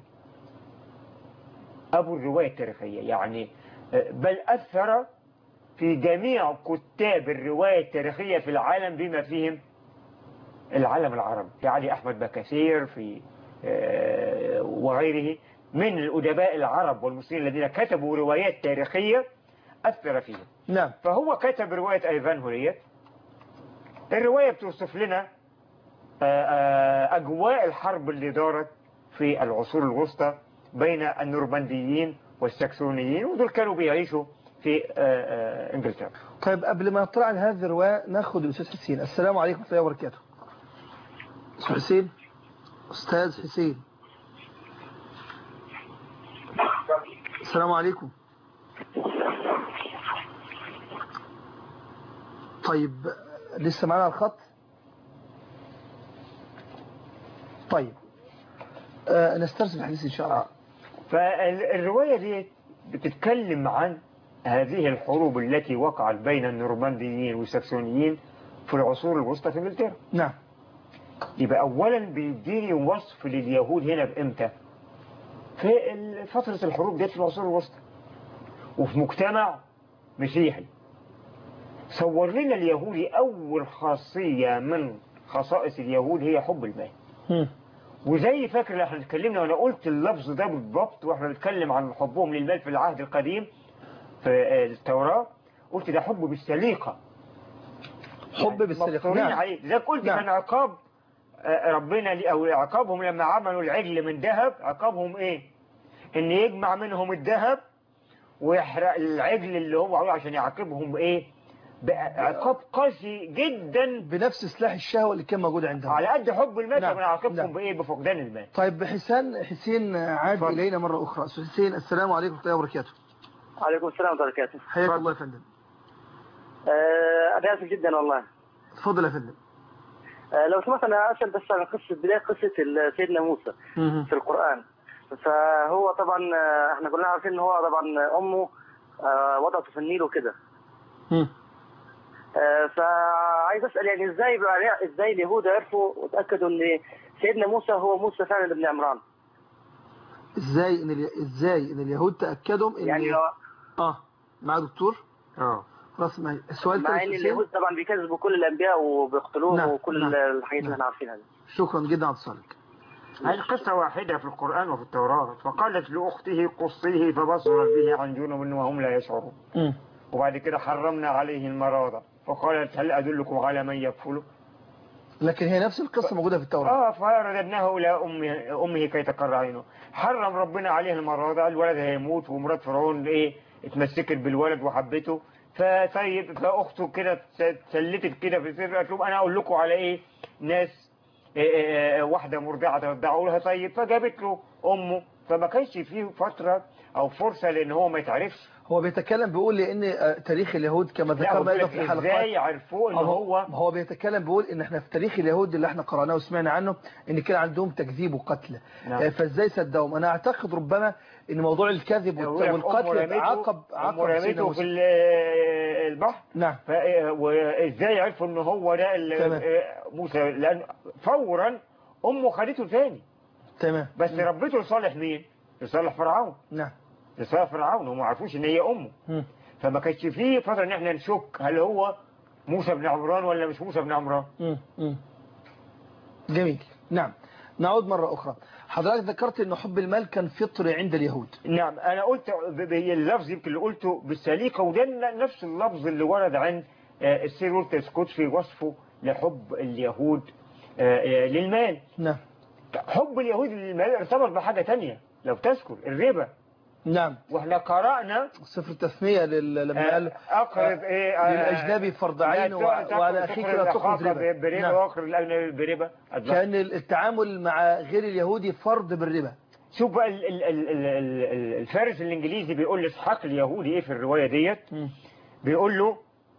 أبو الرواية التاريخية يعني آه، بل أثر في جميع كتاب الرواية التاريخية في العالم بما فيهم العالم العربي في علي أحمد بكثير في آه، وغيره من الأدباء العرب والمسلمين الذين كتبوا روايات تاريخية أثر فيهم نعم فهو كتب رواية أيفان هوليت الرواية بتوصف لنا آه، آه، أجواء الحرب اللي دارت في العصور الوسطى بين النورمانديين والساكسونيين ودول كانوا بيعيشوا في آه، آه، إنجلترا طيب قبل ما نطلع على هذه الرواية ناخد الأستاذ حسين السلام عليكم ورحمة الله وبركاته أستاذ حسين أستاذ حسين السلام عليكم طيب لسه معنا على الخط طيب آه نسترسل الحديث إن شاء الله فالرواية دي بتتكلم عن هذه الحروب التي وقعت بين النورمانديين والساكسونيين في العصور الوسطى في إنجلترا نعم يبقى اولا بيديني وصف لليهود هنا بامتى في ال- فترة الحروب ديت في العصور الوسطى وفي مجتمع مسيحي صور لنا اليهودي اول خاصية من خصائص اليهود هي حب المال مم. وزي فاكر اللي احنا اتكلمنا وانا قلت اللفظ ده بالضبط واحنا بنتكلم عن حبهم للمال في العهد القديم في التوراة قلت ده حب بالسليقة حب بالسليقة مفطورين نعم عليه زي قلت نعم. كان عقاب آه، ربنا لي- او عقابهم لما عملوا العجل من ذهب عقابهم ايه ان يجمع منهم الذهب ويحرق العجل اللي هو عمله عشان يعاقبهم ايه بقى عقاب قاسي جدا بنفس سلاح الشهوة اللي كان موجود عندهم على قد حب المال نعم. فبنعاقبهم نعم. بايه بفقدان المال طيب حسين حسين عاد اتفضل. إلينا مرة أخرى أستاذ حسين السلام عليكم ورحمة الله وبركاته عليكم السلام ورحمة الله وبركاته حياك اتفضل. الله يا فندم آه، أنا آسف جدا والله تفضل يا فندم آه، لو سمحت أنا أسأل بس عن قصة بداية قصة ال- سيدنا موسى مهم. في القرآن فهو طبعا آه، احنا كلنا عارفين ان هو طبعا امه آه، وضعته في النيل وكده مم. آه، فعايز اسال يعني ازاي بقى ازاي اليهود عرفوا وتاكدوا ان سيدنا موسى هو موسى فعلا ابن عمران ازاي ان ال... ازاي ان اليهود تاكدوا ان يعني لو اه مع دكتور اه خلاص معي السؤال مع تاني ان يا حسين؟ اليهود طبعا بيكذبوا كل الانبياء وبيقتلوهم نعم، وكل نعم، الحاجات اللي نعم. احنا عارفينها دي شكرا جدا على اتصالك هذه قصة واحدة في القرآن وفي التوراة فقالت لأخته قصيه فبصرت به عن جنب وهم لا يشعرون مم. وبعد كده حرمنا عليه المراضع فقالت هل أدلكم على من يكفله لكن هي نفس القصة موجودة في التوراة اه فرددناه الى امه امه كي تقر عينه حرم ربنا عليه المراضع الولد هيموت ومرات فرعون ايه اتمسكت بالولد وحبته فطيب فاخته كده تسلتت كده في سر قالت لهم انا اقول لكم على ايه ناس إيه إيه واحده مرضعه ترضعوا لها طيب فجابت له امه فما كانش فيه فتره او فرصه لان هو ما يتعرفش هو بيتكلم بيقول لان آه، تاريخ اليهود كما لا ذكرنا بقول ايضا لك في الحلقات ازاي عرفوه ان هو هو هو بيتكلم بيقول ان احنا في تاريخ اليهود اللي احنا قرأناه وسمعنا عنه ان كان عندهم تكذيب وقتل نعم. آه، فازاي صدقهم انا اعتقد ربما ان موضوع الكذب يقول والت- لك أم والقتل رميته- عاقب أم عاقب سيدنا رميته في موسى ال- البحر نعم ف- وازاي عرفوا ان هو ده ال- تمام. موسى لان فورا امه خدته تاني تمام بس ربته لصالح مين لصالح فرعون نعم لصالح فرعون هم ما عرفوش ان هي امه مم. فما كانش فيه فتره ان احنا نشك هل هو موسى بن عمران ولا مش موسى بن عمران مم. مم. جميل نعم نعود مرة أخرى حضرتك ذكرت أن حب المال كان فطري عند اليهود نعم انا قلت ب- ب- اللفظ يمكن اللي قلته بالسليقه وده نفس اللفظ اللي ورد عن آه، السير وولتر سكوت في وصفه لحب اليهود آه، آه، للمال نعم حب اليهود للمال ارتبط بحاجة تانية لو تذكر الربا نعم واحنا قرأنا صفر التثنية لل... لما قال أقرض إيه آه، للأجنبي فرض عين لا و... تأخذ- وعلى أخيك تقرض لا تأخذ أخاك ربا بربا نعم. وأقرض الأجنبي بربا كان التعامل مع غير اليهودي فرض بالربا شوف بقى ال- ال- ال- ال- ال- الفارس الإنجليزي بيقول لإسحاق اليهودي إيه في الرواية ديت مم. بيقول له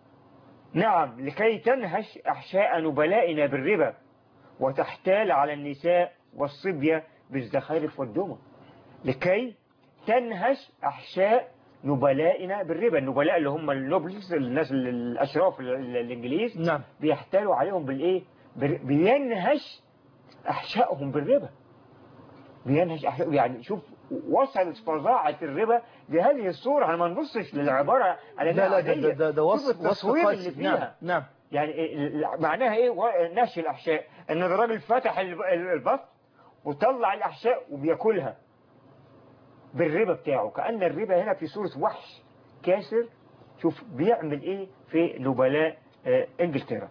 نعم لكي تنهش أحشاء نبلائنا بالربا وتحتال على النساء والصبية بالزخارف والدمى لكي تنهش أحشاء نبلائنا بالربا النبلاء اللي هم النوبلز الناس ال- الأشراف ال- ال- الإنجليز نعم بيحتالوا عليهم بالإيه بر- بينهش أحشائهم بالربا بينهش أحشاء يعني شوف وصلت فظاعة الربا لهذه الصورة احنا ما نبصش للعبارة على لا إنها لا ده, عادية. ده, ده, ده شوف وصف وصف التصوير اللي قاسي فيها نعم نعم يعني ال- ال- معناها ايه و- نهش الاحشاء ان الراجل فتح ال- ال- البطن وطلع الاحشاء وبياكلها بالربا بتاعه كأن الربا هنا في صورة وحش كاسر شوف بيعمل ايه في نبلاء آه، انجلترا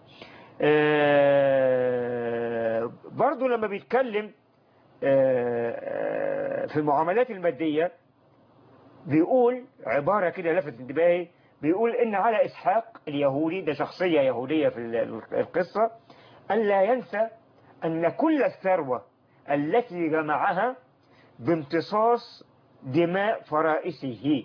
آه، برضو لما بيتكلم آه، آه، في المعاملات المادية بيقول عبارة كده لفت انتباهي بيقول إن على إسحاق اليهودي ده شخصية يهودية في ال- القصة أن لا ينسى أن كل الثروة التي جمعها بامتصاص دماء فرائسه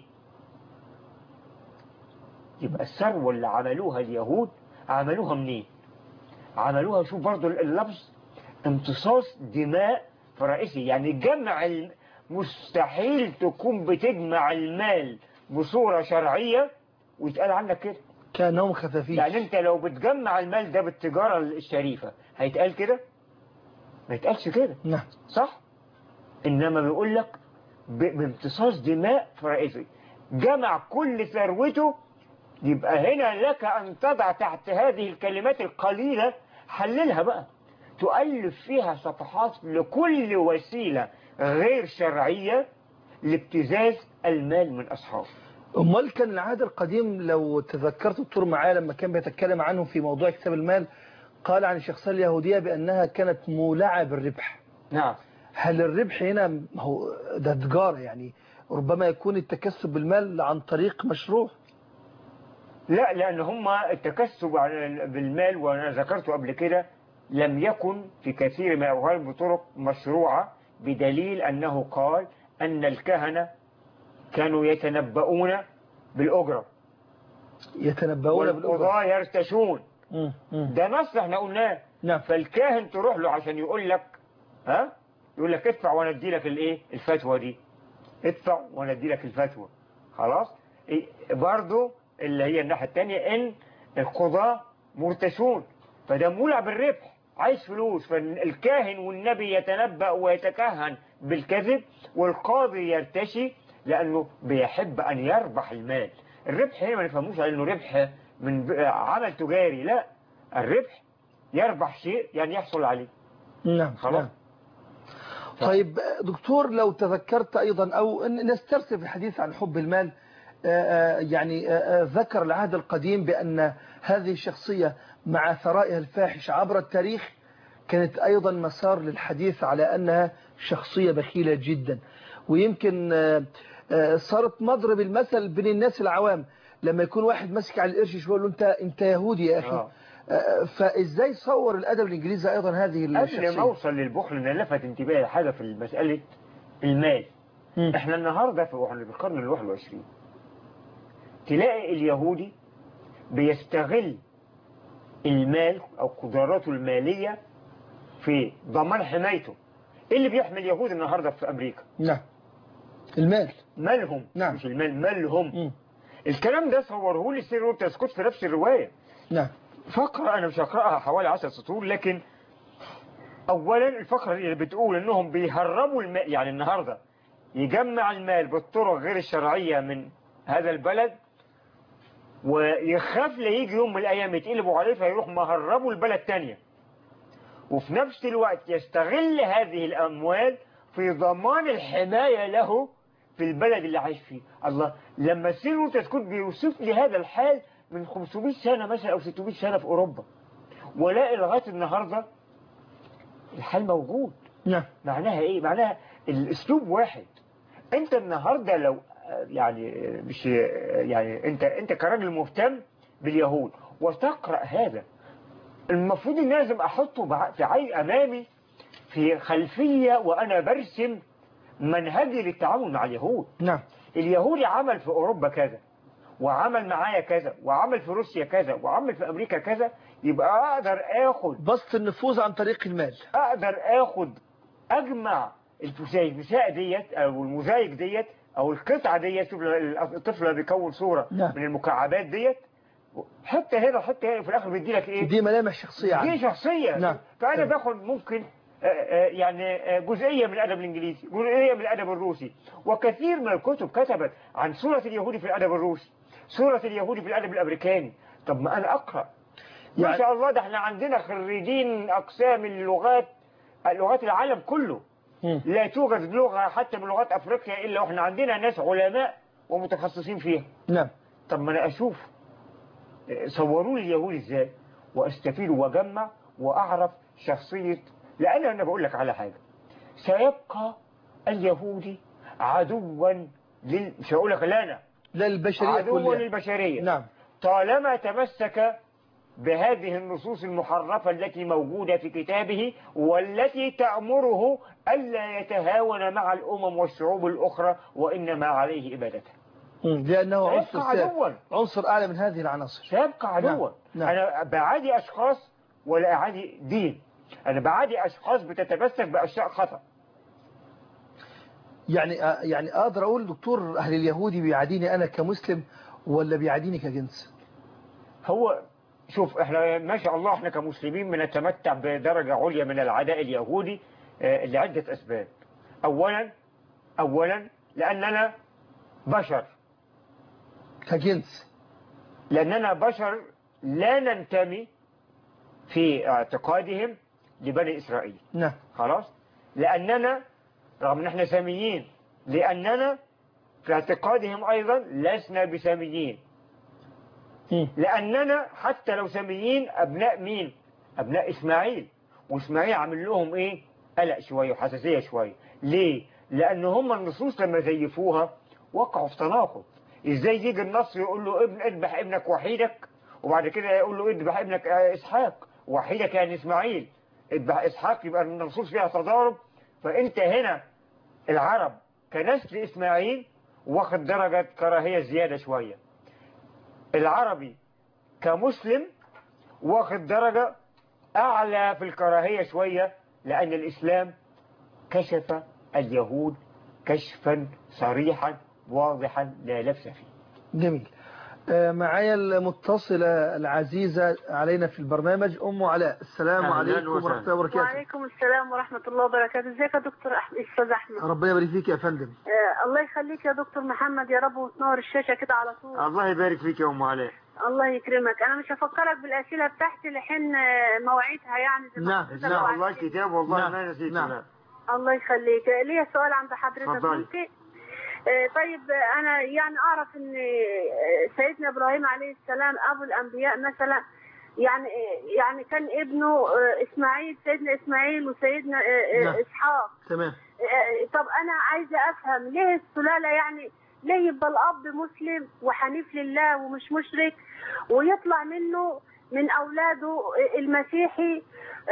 يبقى الثروة اللي عملوها اليهود عملوها منين عملوها شوف برضو اللفظ امتصاص دماء فرائسه يعني جمع الم- مستحيل تكون بتجمع المال بصورة شرعية ويتقال عنك كده كانهم خفافيش يعني انت لو بتجمع المال ده بالتجارة الشريفة هيتقال كده ما يتقالش كده نعم صح انما بيقول لك ب- بامتصاص دماء فرائسي جمع كل ثروته يبقى هنا لك ان تضع تحت هذه الكلمات القليلة حللها بقى تؤلف فيها صفحات لكل وسيلة غير شرعية لابتزاز المال من أصحابه امال كان العهد القديم لو تذكرت الدكتور معاه لما كان بيتكلم عنه في موضوع كتاب المال قال عن الشخصيه اليهوديه بانها كانت مولعه بالربح نعم هل الربح هنا ما هو ده تجاره يعني ربما يكون التكسب بالمال عن طريق مشروع لا لأن هم التكسب على- بالمال وأنا ذكرته قبل كده لم يكن في كثير من الأوهام بطرق مشروعة بدليل أنه قال أن الكهنة كانوا يتنبؤون بالأجرة يتنبؤون بالأجرة والقضاة يرتشون مم، مم. ده نص احنا قلناه نعم فالكاهن تروح له عشان يقول لك ها يقول لك ادفع وانا ادي لك الايه الفتوى دي ادفع وانا ادي لك الفتوى خلاص إيه، برضو اللي هي الناحيه الثانيه ان القضاة مرتشون فده مولع بالربح عايز فلوس فالكاهن والنبي يتنبأ ويتكهن بالكذب والقاضي يرتشي لأنه بيحب أن يربح المال الربح هنا ما نفهموش على أنه ربح من ب- عمل تجاري لا الربح يربح شيء يعني يحصل عليه نعم خلاص. نعم. طيب دكتور لو تذكرت أيضا أو ن- نسترسل في الحديث عن حب المال آه، آه، يعني آه، آه، ذكر العهد القديم بأن هذه الشخصية مع ثرائها الفاحش عبر التاريخ كانت أيضا مسار للحديث على أنها شخصية بخيلة جدا ويمكن آه، آه، صارت مضرب المثل بين الناس العوام لما يكون واحد ماسك على القرش شويه يقول له انت انت يهودي يا اخي آه. آه، فازاي صور الادب الانجليزي ايضا هذه قبل ما الشخصيه اوصل للبخل انا لفت انتباهي حاجه في مساله المال مم. احنا النهارده في احنا في القرن ال 21 تلاقي اليهودي بيستغل المال او قدراته الماليه في ضمان حمايته ايه اللي بيحمي اليهود النهارده في امريكا نعم المال مالهم نعم. مش المال مالهم مم. الكلام ده صوره لي سير تسكت في نفس الروايه نعم فقرة أنا مش هقرأها حوالي 10 سطور لكن أولا الفقرة اللي بتقول إنهم بيهربوا المال يعني النهاردة يجمع المال بالطرق غير الشرعية من هذا البلد ويخاف لا يجي يوم من الأيام يتقلبوا عليه فيروح مهربوا البلد تانية وفي نفس الوقت يستغل هذه الأموال في ضمان الحماية له في البلد اللي عايش فيه الله لما سيرو تسكت بيوصف لي هذا الحال من 500 سنة مثلا أو 600 سنة في أوروبا ولاقي لغاية النهاردة الحال موجود نعم معناها إيه؟ معناها الأسلوب واحد أنت النهاردة لو يعني مش يعني أنت أنت كراجل مهتم باليهود وتقرأ هذا المفروض إن لازم أحطه بع- في عين أمامي في خلفية وأنا برسم منهجي للتعامل مع اليهود نعم اليهودي عمل في أوروبا كذا وعمل معايا كذا وعمل في روسيا كذا وعمل في أمريكا كذا يبقى أقدر آخد بسط النفوذ عن طريق المال أقدر آخد أجمع الفسيفساء ديت أو الموزايك ديت أو القطعة ديت شوف الطفل اللي بيكون صورة نعم. من المكعبات ديت حتى هنا حتى هنا في الآخر بيدي لك إيه دي ملامح شخصية دي عنه شخصية نعم. فأنا نعم. باخد ممكن آه، آه، يعني آه، جزئية من الأدب الإنجليزي جزئية من الأدب الروسي وكثير من الكتب كتبت عن صورة اليهودي في الأدب الروسي صورة اليهودي في الأدب الأمريكاني طب ما أنا أقرأ ما يعني- شاء الله ده احنا عندنا خريجين أقسام اللغات لغات العالم كله مم. لا توجد لغة حتى من لغات أفريقيا إلا وإحنا عندنا ناس علماء ومتخصصين فيها نعم طب ما انا اشوف صوروا لي اليهود ازاي واستفيد واجمع واعرف شخصية لان انا بقول لك على حاجة سيبقى اليهودي عدوا لل... مش هقول لك لا انا لا البشرية عدوا كلها للبشرية نعم طالما تمسك بهذه النصوص المحرفة التي موجودة في كتابه والتي تأمره ألا يتهاون مع الأمم والشعوب الأخرى وإنما عليه إبادتها مم. لأنه عنصر سيبقى سا- عدوا عنصر أعلى من هذه العناصر سيبقى عدوا نعم. أنا بعادي أشخاص ولا أعادي دين أنا بعادي أشخاص بتتمسك بأشياء خطأ يعني آه، يعني أقدر أقول دكتور أهل اليهودي بيعاديني أنا كمسلم ولا بيعاديني كجنس هو شوف احنا ما شاء الله احنا كمسلمين بنتمتع بدرجة عليا من العداء اليهودي آه، لعدة أسباب أولا أولا لأننا بشر كجنس لأننا بشر لا ننتمي في اعتقادهم لبني إسرائيل نعم خلاص لأننا رغم ان احنا ساميين لأننا في اعتقادهم أيضا لسنا بساميين مم. لأننا حتى لو ساميين أبناء مين أبناء إسماعيل وإسماعيل عامل لهم إيه قلق شوية وحساسية شوية ليه لأن هم النصوص لما زيفوها وقعوا في تناقض إزاي يجي النص يقول له ابن اذبح ابنك وحيدك وبعد كده يقول له اذبح ابنك آه، إسحاق وحيدك يعني إسماعيل اذبح إسحاق يبقى النصوص فيها تضارب فأنت هنا العرب كنسل إسماعيل واخد درجة كراهية زيادة شوية العربي كمسلم واخد درجة أعلى في الكراهية شوية لأن الإسلام كشف اليهود كشفا صريحا واضحا لا لبس فيه جميل آه، معايا المتصلة العزيزة علينا في البرنامج أم علاء السلام أهلاً عليكم وسهلاً. ورحمة الله وبركاته وعليكم السلام ورحمة الله وبركاته ازيك يا دكتور أحمد أستاذ أحمد ربنا يبارك فيك يا فندم آه الله يخليك يا دكتور محمد يا رب وتنور الشاشة كده على طول الله يبارك فيك يا أم علاء الله يكرمك أنا مش هفكرك بالأسئلة بتاعتي لحين آه، مواعيدها يعني زي ما نعم، حضرتك لا وعدتني. والله كتاب والله نعم، ما نسيت نعم. لا. الله يخليك آه، ليا سؤال عند حضرتك اتفضلي. ممكن آه، طيب آه، أنا يعني أعرف إن آه، سيدنا إبراهيم عليه السلام أبو الأنبياء مثلا يعني آه، يعني كان ابنه آه، إسماعيل سيدنا إسماعيل وسيدنا آه، آه، نعم. إسحاق تمام آه، طب انا عايزه افهم ليه السلاله يعني ليه يبقى الاب مسلم وحنيف لله ومش مشرك ويطلع منه من اولاده المسيحي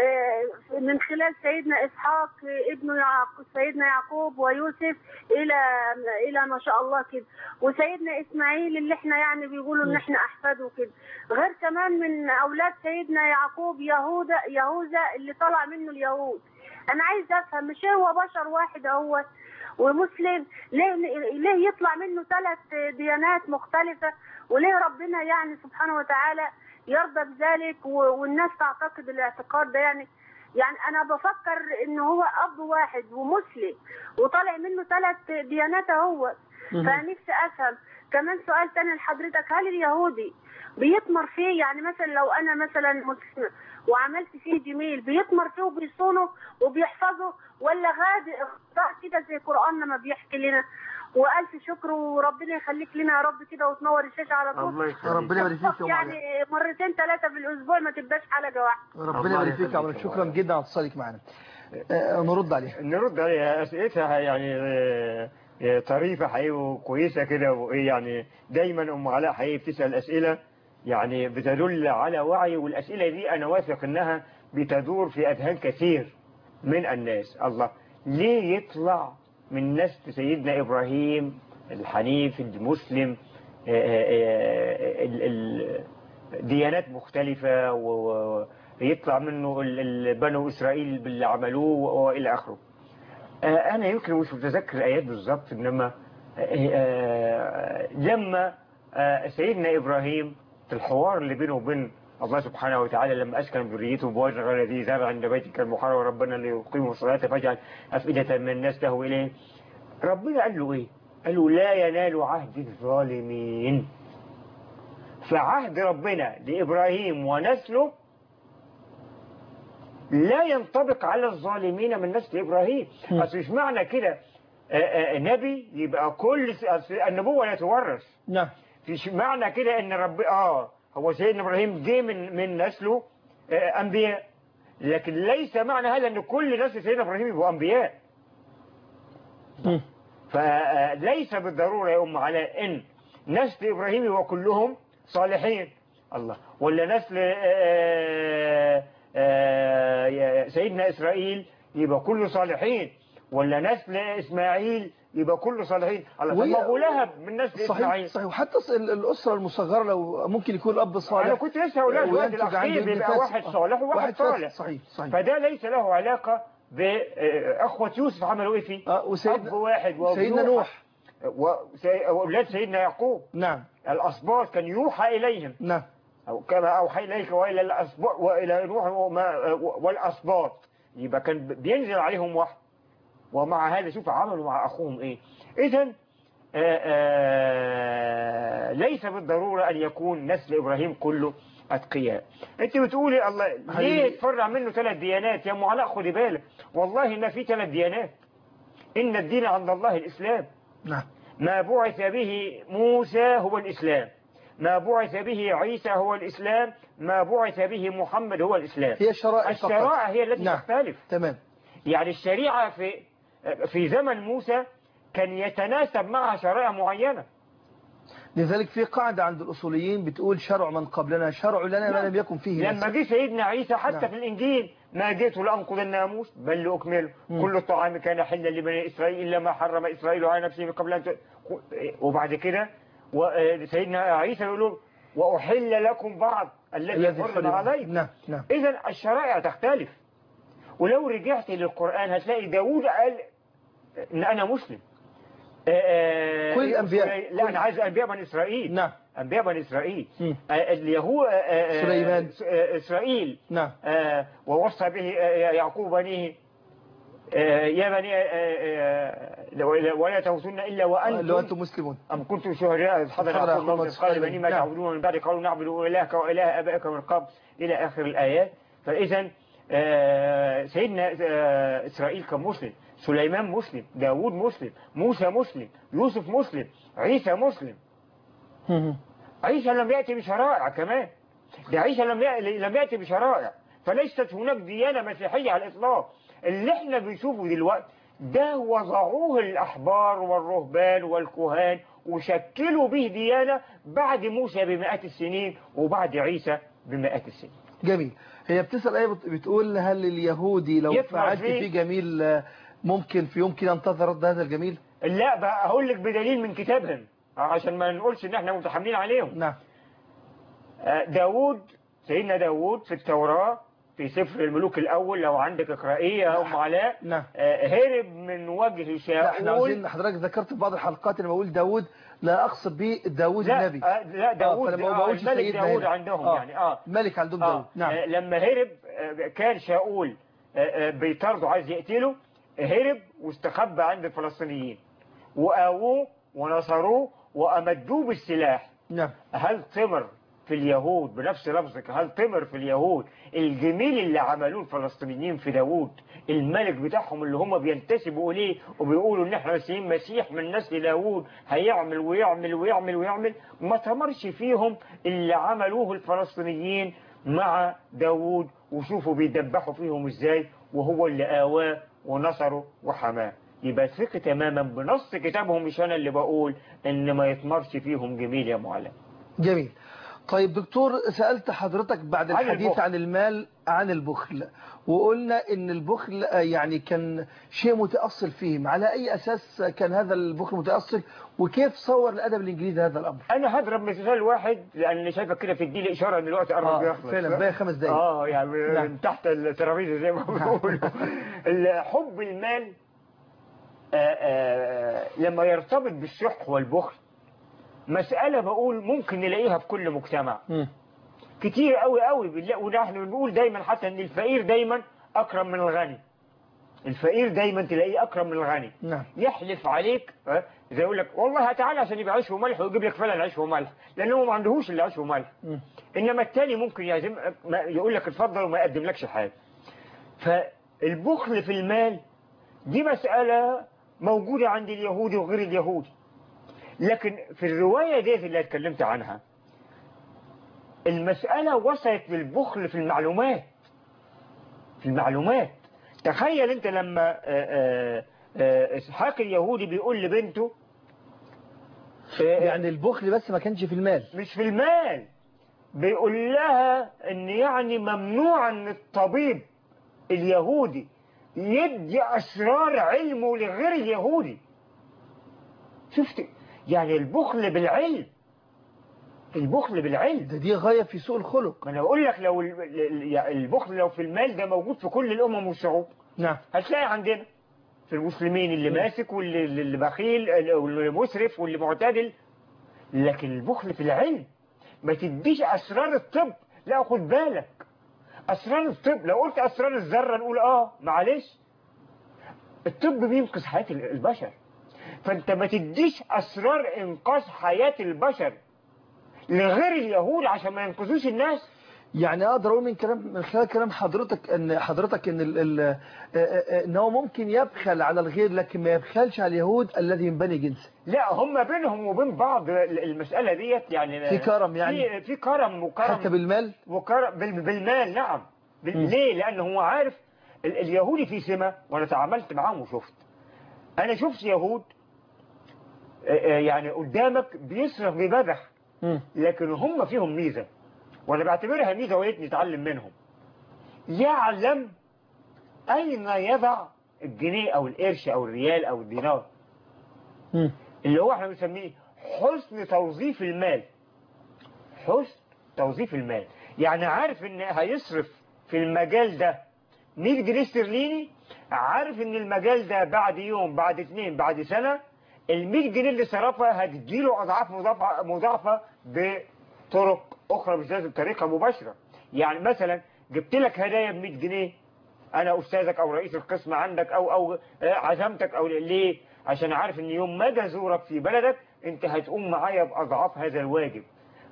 آه، من خلال سيدنا اسحاق آه، ابنه يعقوب سيدنا يعقوب ويوسف الى الى ما شاء الله كده وسيدنا اسماعيل اللي احنا يعني بيقولوا ان احنا احفاده كده غير كمان من اولاد سيدنا يعقوب يهوذا يهوذا اللي طلع منه اليهود انا عايز افهم مش هو بشر واحد اهو ومسلم ليه ليه يطلع منه ثلاث ديانات مختلفه وليه ربنا يعني سبحانه وتعالى يرضى بذلك و- والناس تعتقد الاعتقاد ده يعني يعني انا بفكر ان هو اب واحد ومسلم وطالع منه ثلاث ديانات اهو فنفسي افهم كمان سؤال تاني لحضرتك هل اليهودي بيثمر فيه يعني مثلا لو انا مثلا مسلمه وعملت فيه جميل بيثمر فيه وبيصونه وبيحفظه ولا غادي اختار كده زي قرآننا ما بيحكي لنا وألف شكر وربنا يخليك لنا يا رب كده وتنور الشاشة على طول الله يخليك ربنا يبارك فيك يا أم علاء يعني مرتين ثلاثة في الأسبوع ما تبقاش حلقة واحدة ربنا الله يبارك فيك يا يخليك عمرو يا شكرا أم جدا على اتصالك معنا آه، نرد عليها نرد عليها اسئلتها يعني آه، آه، طريفه حقيقي وكويسه كده وايه يعني دايما ام علاء حقيقي بتسال اسئله يعني بتدل على وعي والاسئله دي انا واثق انها بتدور في اذهان كثير من الناس الله ليه يطلع من نسل سيدنا ابراهيم الحنيف المسلم آه، آه، آه، ال- ال- ديانات مختلفة و- ويطلع منه ال- ال- بنو إسرائيل باللي عملوه وإلى آخره آه، أنا يمكن مش متذكر الآيات بالظبط إنما آه، آه، لما آه، سيدنا إبراهيم في الحوار اللي بينه وبين الله سبحانه وتعالى لما أسكن ذريته بواد غير ذي زرع عند بيتك المحرم ربنا ليقيموا الصلاة فاجعل أفئدة من الناس تهوي إليه ربنا قال له إيه؟ قال له لا ينال عهد الظالمين فعهد ربنا لإبراهيم ونسله لا ينطبق على الظالمين من نسل إبراهيم أصل مش معنى كده آه، آه، نبي يبقى كل س- أصل النبوة لا تورث نعم فيش معنى كده ان رب اه هو سيدنا ابراهيم جه من من نسله آه انبياء لكن ليس معنى هذا ان كل نسل سيدنا ابراهيم يبقوا انبياء مم. فليس بالضروره يا ام علاء ان نسل ابراهيم يبقى كلهم صالحين الله ولا نسل آه آه آه سيدنا اسرائيل يبقى كله صالحين ولا نسل اسماعيل يبقى كله صالحين الله طب وهي- ما ابو لهب من نسل صحيح اسماعيل صحيح وحتى ال- الأسرة المصغرة لو ممكن يكون الأب صالح انا كنت لسه هقول لك دلوقتي وينتج عنده الاخير ابن بيبقى فاسد. واحد آه. صالح وواحد فاسد. صالح صحيح صحيح فده ليس له علاقة بأخوة يوسف عملوا ايه فيه آه أب وسيدنا واحد وأب سيدنا نوح وسي- وأولاد سيدنا يعقوب نعم الأسباط كان يوحى إليهم نعم أو كما أوحى إليك وإلى الأسباط وإلى نوح وما والأسباط يبقى كان بينزل عليهم وحي ومع هذا شوف عملوا مع أخوهم إيه إذا ليس بالضرورة أن يكون نسل إبراهيم كله أتقياء أنت بتقولي الله ليه حبيبي. تفرع منه ثلاث ديانات يا أم علاء خدي بالك والله إن في ثلاث ديانات إن الدين عند الله الإسلام نعم ما بعث به موسى هو الإسلام ما بعث به عيسى هو الإسلام ما بعث به محمد هو الإسلام هي شرائع فقط الشرائع هي التي نعم. تختلف تمام يعني الشريعة في في زمن موسى كان يتناسب معها شرائع معينة لذلك في قاعدة عند الأصوليين بتقول شرع من قبلنا شرع لنا ما لم يكن فيه لما نسخ جه سيدنا عيسى حتى نعم. في الإنجيل ما جئت لأنقض الناموس بل لأكمله مم. كل الطعام كان حلا لبني إسرائيل إلا ما حرم إسرائيل على نفسه من قبل أن ت... وبعد كده و- سيدنا عيسى يقول له وأحل لكم بعض الذي حرم عليكم نعم نعم إذا الشرائع تختلف ولو رجعت للقرآن هتلاقي داوود قال إن أنا مسلم آه، آه، كل الأنبياء. لا كل- أنا عايز أنبياء بني إسرائيل نعم أنبياء بني إسرائيل مم. آه، اليهود آه، آه، سليمان. آه، إسرائيل نعم آه، ووصى به آه، يعقوب بنيه آه، يا بني آه، آه، ولا- ولا تموتن إلا لو وأنتم أنتم مسلمون أم كنتم شهداء إذ حضر حضر يعقوب يعقوب الموت إذ قال الموت بني ما نعم. تعبدون من بعد قالوا نعبد إلهك وإله آبائك من قبل إلى آخر الآيات فإذا آه، سيدنا آه، إسرائيل كان مسلم سليمان مسلم داوود مسلم موسى مسلم يوسف مسلم عيسى مسلم مم. عيسى لم يأتي بشرائع كمان ده عيسى لم يأ- لم يأتي بشرائع فليست هناك ديانة مسيحية على الإطلاق اللي احنا بنشوفه دلوقتي ده وضعوه الأحبار والرهبان والكهان وشكلوا به ديانة بعد موسى بمئات السنين وبعد عيسى بمئات السنين جميل هي بتسأل آية بت- بتقول هل اليهودي لو يطمع فعلت فيه. فيه جميل آه، ممكن في يوم كده انتظر رد هذا الجميل لا بقى هقول لك بدليل من كتابهم عشان ما نقولش ان احنا متحملين عليهم نعم آه، داوود سيدنا داوود في التوراة في سفر الملوك الأول لو عندك إقرائية يا أم علاء نعم آه، هرب من وجه لا احنا عاوزين شاول حضرتك ذكرت في بعض الحلقات لما بقول داوود لا اقصد به داوود لا النبي آه، لا داوود فلما آه بقولش الملك سيدنا داوود هنا. عندهم آه. يعني اه ملك عندهم داوود آه نعم آه، لما هرب آه، كان شاول آه، آه، بيطارده عايز يقتله هرب واستخبى عند الفلسطينيين وآووه ونصروه وأمدوه بالسلاح نعم هل تمر في اليهود بنفس لفظك هل تمر في اليهود الجميل اللي عملوه الفلسطينيين في داوود الملك بتاعهم اللي هم بينتسبوا اليه وبيقولوا ان احنا مسيحيين مسيح من نسل داوود هيعمل ويعمل ويعمل ويعمل ما تمرش فيهم اللي عملوه الفلسطينيين مع داوود وشوفوا بيدبحوا فيهم ازاي وهو اللي آواه ونصره وحماه يبقى ثق تماما بنص كتابهم مش انا اللي بقول ان ما يتمرش فيهم جميل يا معلم جميل طيب دكتور سألت حضرتك بعد عن الحديث البخل. عن المال عن البخل وقلنا ان البخل آه، يعني كان شيء متأصل فيهم على اي اساس كان هذا البخل متأصل وكيف صور الادب الانجليزي هذا الامر انا هضرب مثال واحد لان شايفك كده تدي اشاره ان الوقت قرب آه، يخلص فعلا باقي خمس دقايق اه يعني نعم. من تحت الترابيزه زي ما بيقولوا ال- حب المال آه، آه، لما يرتبط بالشح والبخل مسألة بقول ممكن نلاقيها في كل مجتمع مم. كتير قوي قوي بالله ونحن بنقول دايما حتى ان الفقير دايما اكرم من الغني الفقير دايما تلاقيه اكرم من الغني نعم يحلف عليك ها، زي يقول لك والله تعالى عشان يبقى عيش وملح ويجيب لك فعلا عيش وملح لانه هو ما عندهوش الا عيش وملح مم. انما التاني ممكن يعزم ما- يقول لك اتفضل وما يقدملكش حاجه فالبخل في المال دي مسألة موجودة عند اليهودي وغير اليهودي لكن في الرواية دي اللي اتكلمت عنها المسألة وصلت للبخل في المعلومات في المعلومات تخيل انت لما آه، آه، آه، اسحاق اليهودي بيقول لبنته آه، يعني البخل بس ما كانش في المال مش في المال بيقول لها ان يعني ممنوع ان الطبيب اليهودي يدي اسرار علمه لغير اليهودي شفت يعني البخل بالعلم البخل بالعلم ده دي غاية في سوء الخلق ما انا بقول لك لو ال- ال- البخل لو في المال ده موجود في كل الامم والشعوب نعم هتلاقي عندنا في المسلمين اللي ماسك واللي اللي بخيل واللي مسرف واللي معتدل لكن البخل في العلم ما تديش اسرار الطب لا خد بالك اسرار الطب لو قلت اسرار الذره نقول اه معلش الطب بينقذ حياه البشر فانت ما تديش اسرار انقاذ حياه البشر لغير اليهود عشان ما ينقذوش الناس يعني اقدر اقول من كلام من خلال كلام حضرتك ان حضرتك ان ال ال آه، آه، ان هو ممكن يبخل على الغير لكن ما يبخلش على اليهود الذي من بني جنسه لا هم بينهم وبين بعض المسألة ديت يعني في كرم يعني؟ في, في كرم وكرم حتى بالمال وكرم بال- بالمال نعم بال- مم. ليه لأنه هو عارف ال- اليهودي في سمة وأنا تعاملت معاهم وشفت أنا شفت يهود آه، آه، يعني قدامك بيصرف ببذخ مم. لكن هم فيهم ميزة وأنا بعتبرها ميزة ويتني نتعلم منهم يعلم أين يضع الجنيه أو القرش أو الريال أو الدينار مم. اللي هو احنا بنسميه حسن توظيف المال حسن توظيف المال يعني عارف ان هيصرف في المجال ده 100 جنيه استرليني عارف ان المجال ده بعد يوم بعد اتنين بعد سنة ال 100 جنيه اللي صرفها هتجيله اضعاف مضاعفة مضاعفة بطرق اخرى مش لازم طريقة مباشرة يعني مثلا جبت لك هدايا ب 100 جنيه انا استاذك او رئيس القسم عندك او او عزمتك او ليه عشان عارف ان يوم ما اجي ازورك في بلدك انت هتقوم معايا باضعاف هذا الواجب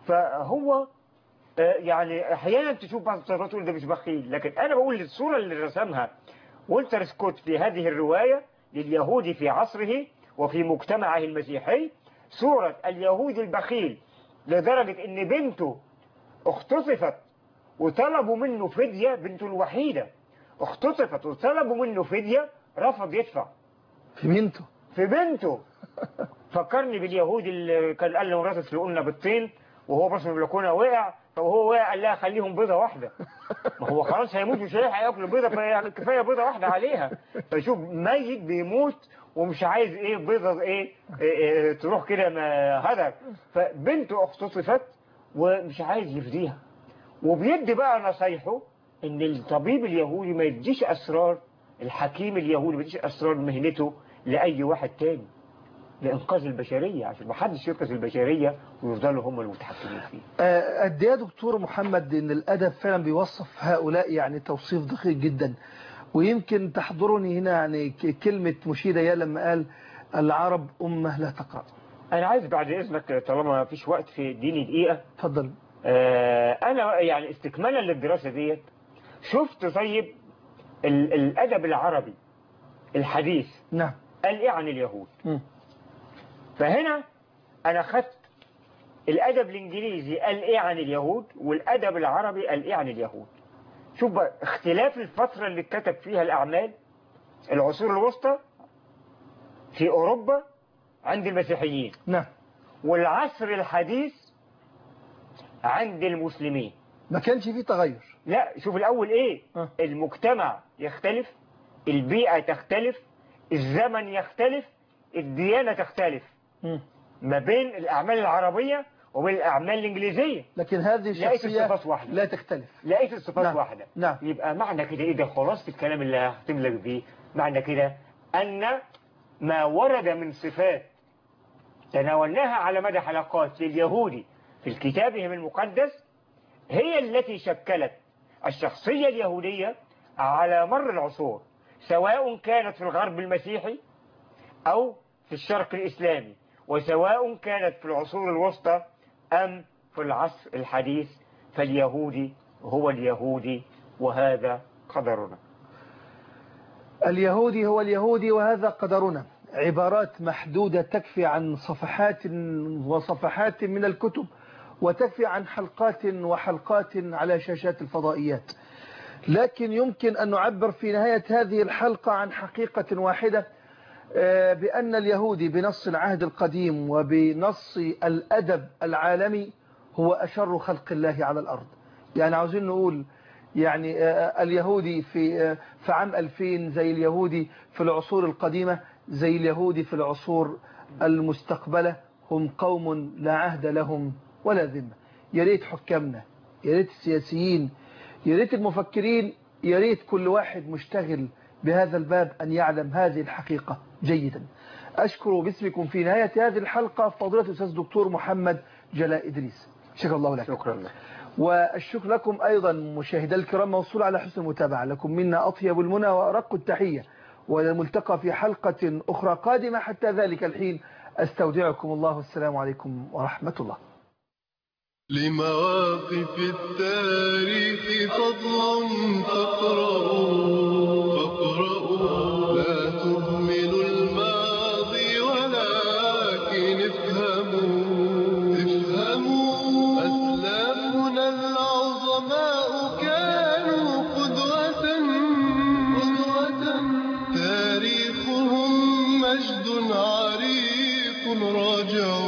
فهو آه، يعني احيانا تشوف بعض التصرفات تقول ده مش بخيل لكن انا بقول الصوره اللي رسمها والتر سكوت في هذه الروايه لليهودي في عصره وفي مجتمعه المسيحي صوره اليهودي البخيل لدرجه ان بنته اختطفت وطلبوا منه فديه بنته الوحيده اختطفت وطلبوا منه فديه رفض يدفع في بنته في بنته فكرني باليهودي اللي كان قال لمراته اسلقوا لنا بالطين وهو بس من البلكونه وقع فهو وقع قال لها خليهم بيضه واحده ما هو خلاص هيموت مش هيلحق ياكل بيضه فيعني كفايه بيضه واحده عليها فشوف ميت بيموت ومش عايز ايه بيضه ايه, إيه, إيه تروح كده ما هدر فبنته اختطفت ومش عايز يفديها وبيدي بقى نصايحه ان الطبيب اليهودي ما يديش اسرار الحكيم اليهودي ما يديش اسرار مهنته لاي واحد تاني لانقاذ البشريه عشان ما حدش ينقذ البشريه ويفضلوا هم المتحكمين فيه آه، قد ايه يا دكتور محمد ان الادب فعلا بيوصف هؤلاء يعني توصيف دقيق جدا ويمكن تحضرني هنا يعني ك- كلمة مشيدة يا لما قال العرب أمة لا تقرأ انا عايز بعد اذنك طالما ما فيش وقت في اديني دقيقه تفضل آه، انا يعني استكمالا للدراسه ديت شفت طيب ال- الادب العربي الحديث نعم قال ايه عن اليهود مم. فهنا انا خدت الادب الانجليزي قال ايه عن اليهود والادب العربي قال ايه عن اليهود شوف بقى اختلاف الفترة اللي اتكتب فيها الاعمال العصور الوسطى في اوروبا عند المسيحيين نعم والعصر الحديث عند المسلمين ما كانش فيه تغير لا شوف الاول ايه آه. المجتمع يختلف البيئة تختلف الزمن يختلف الديانة تختلف مم. ما بين الأعمال العربية وبين الأعمال الإنجليزية لكن هذه لقيت الشخصية الصفات واحدة. لا تختلف لقيت الصفات نعم. واحدة نعم. يبقى معنى كده إيه ده خلاصة الكلام اللي هختم لك بيه معنى كده أن ما ورد من صفات تناولناها على مدى حلقات لليهود في كتابهم المقدس هي التي شكلت الشخصية اليهودية على مر العصور سواء كانت في الغرب المسيحي أو في الشرق الإسلامي وسواء كانت في العصور الوسطى أم في العصر الحديث فاليهودي هو اليهودي وهذا قدرنا اليهودي هو اليهودي وهذا قدرنا عبارات محدودة تكفي عن صفحات وصفحات من الكتب وتكفي عن حلقات وحلقات على شاشات الفضائيات لكن يمكن أن نعبر في نهاية هذه الحلقة عن حقيقة واحدة آه، بأن اليهودي بنص العهد القديم وبنص الأدب العالمي هو أشر خلق الله على الأرض يعني عاوزين نقول يعني آه، اليهودي في آه، في عام 2000 زي اليهودي في العصور القديمة زي اليهودي في العصور المستقبلة هم قوم لا عهد لهم ولا ذمة يا ريت حكامنا يا ريت السياسيين يا ريت المفكرين يا ريت كل واحد مشتغل بهذا الباب أن يعلم هذه الحقيقة جيدا أشكر باسمكم في نهاية هذه الحلقة فضيلة الأستاذ دكتور محمد جلاء إدريس شكرا الله لك شكرا لك والشكر لكم أيضا مشاهدي الكرام موصول على حسن المتابعة لكم منا أطيب المنى وأرق التحية وللملتقى في حلقة أخرى قادمة حتى ذلك الحين أستودعكم الله والسلام عليكم ورحمة الله لمواقف التاريخ فضل فاقرأوا فاقرأوا لا تهملوا الماضي ولكن افهموا افهموا أسلافنا العظماء كانوا قدوة قدوة تاريخهم مجد عريق راجع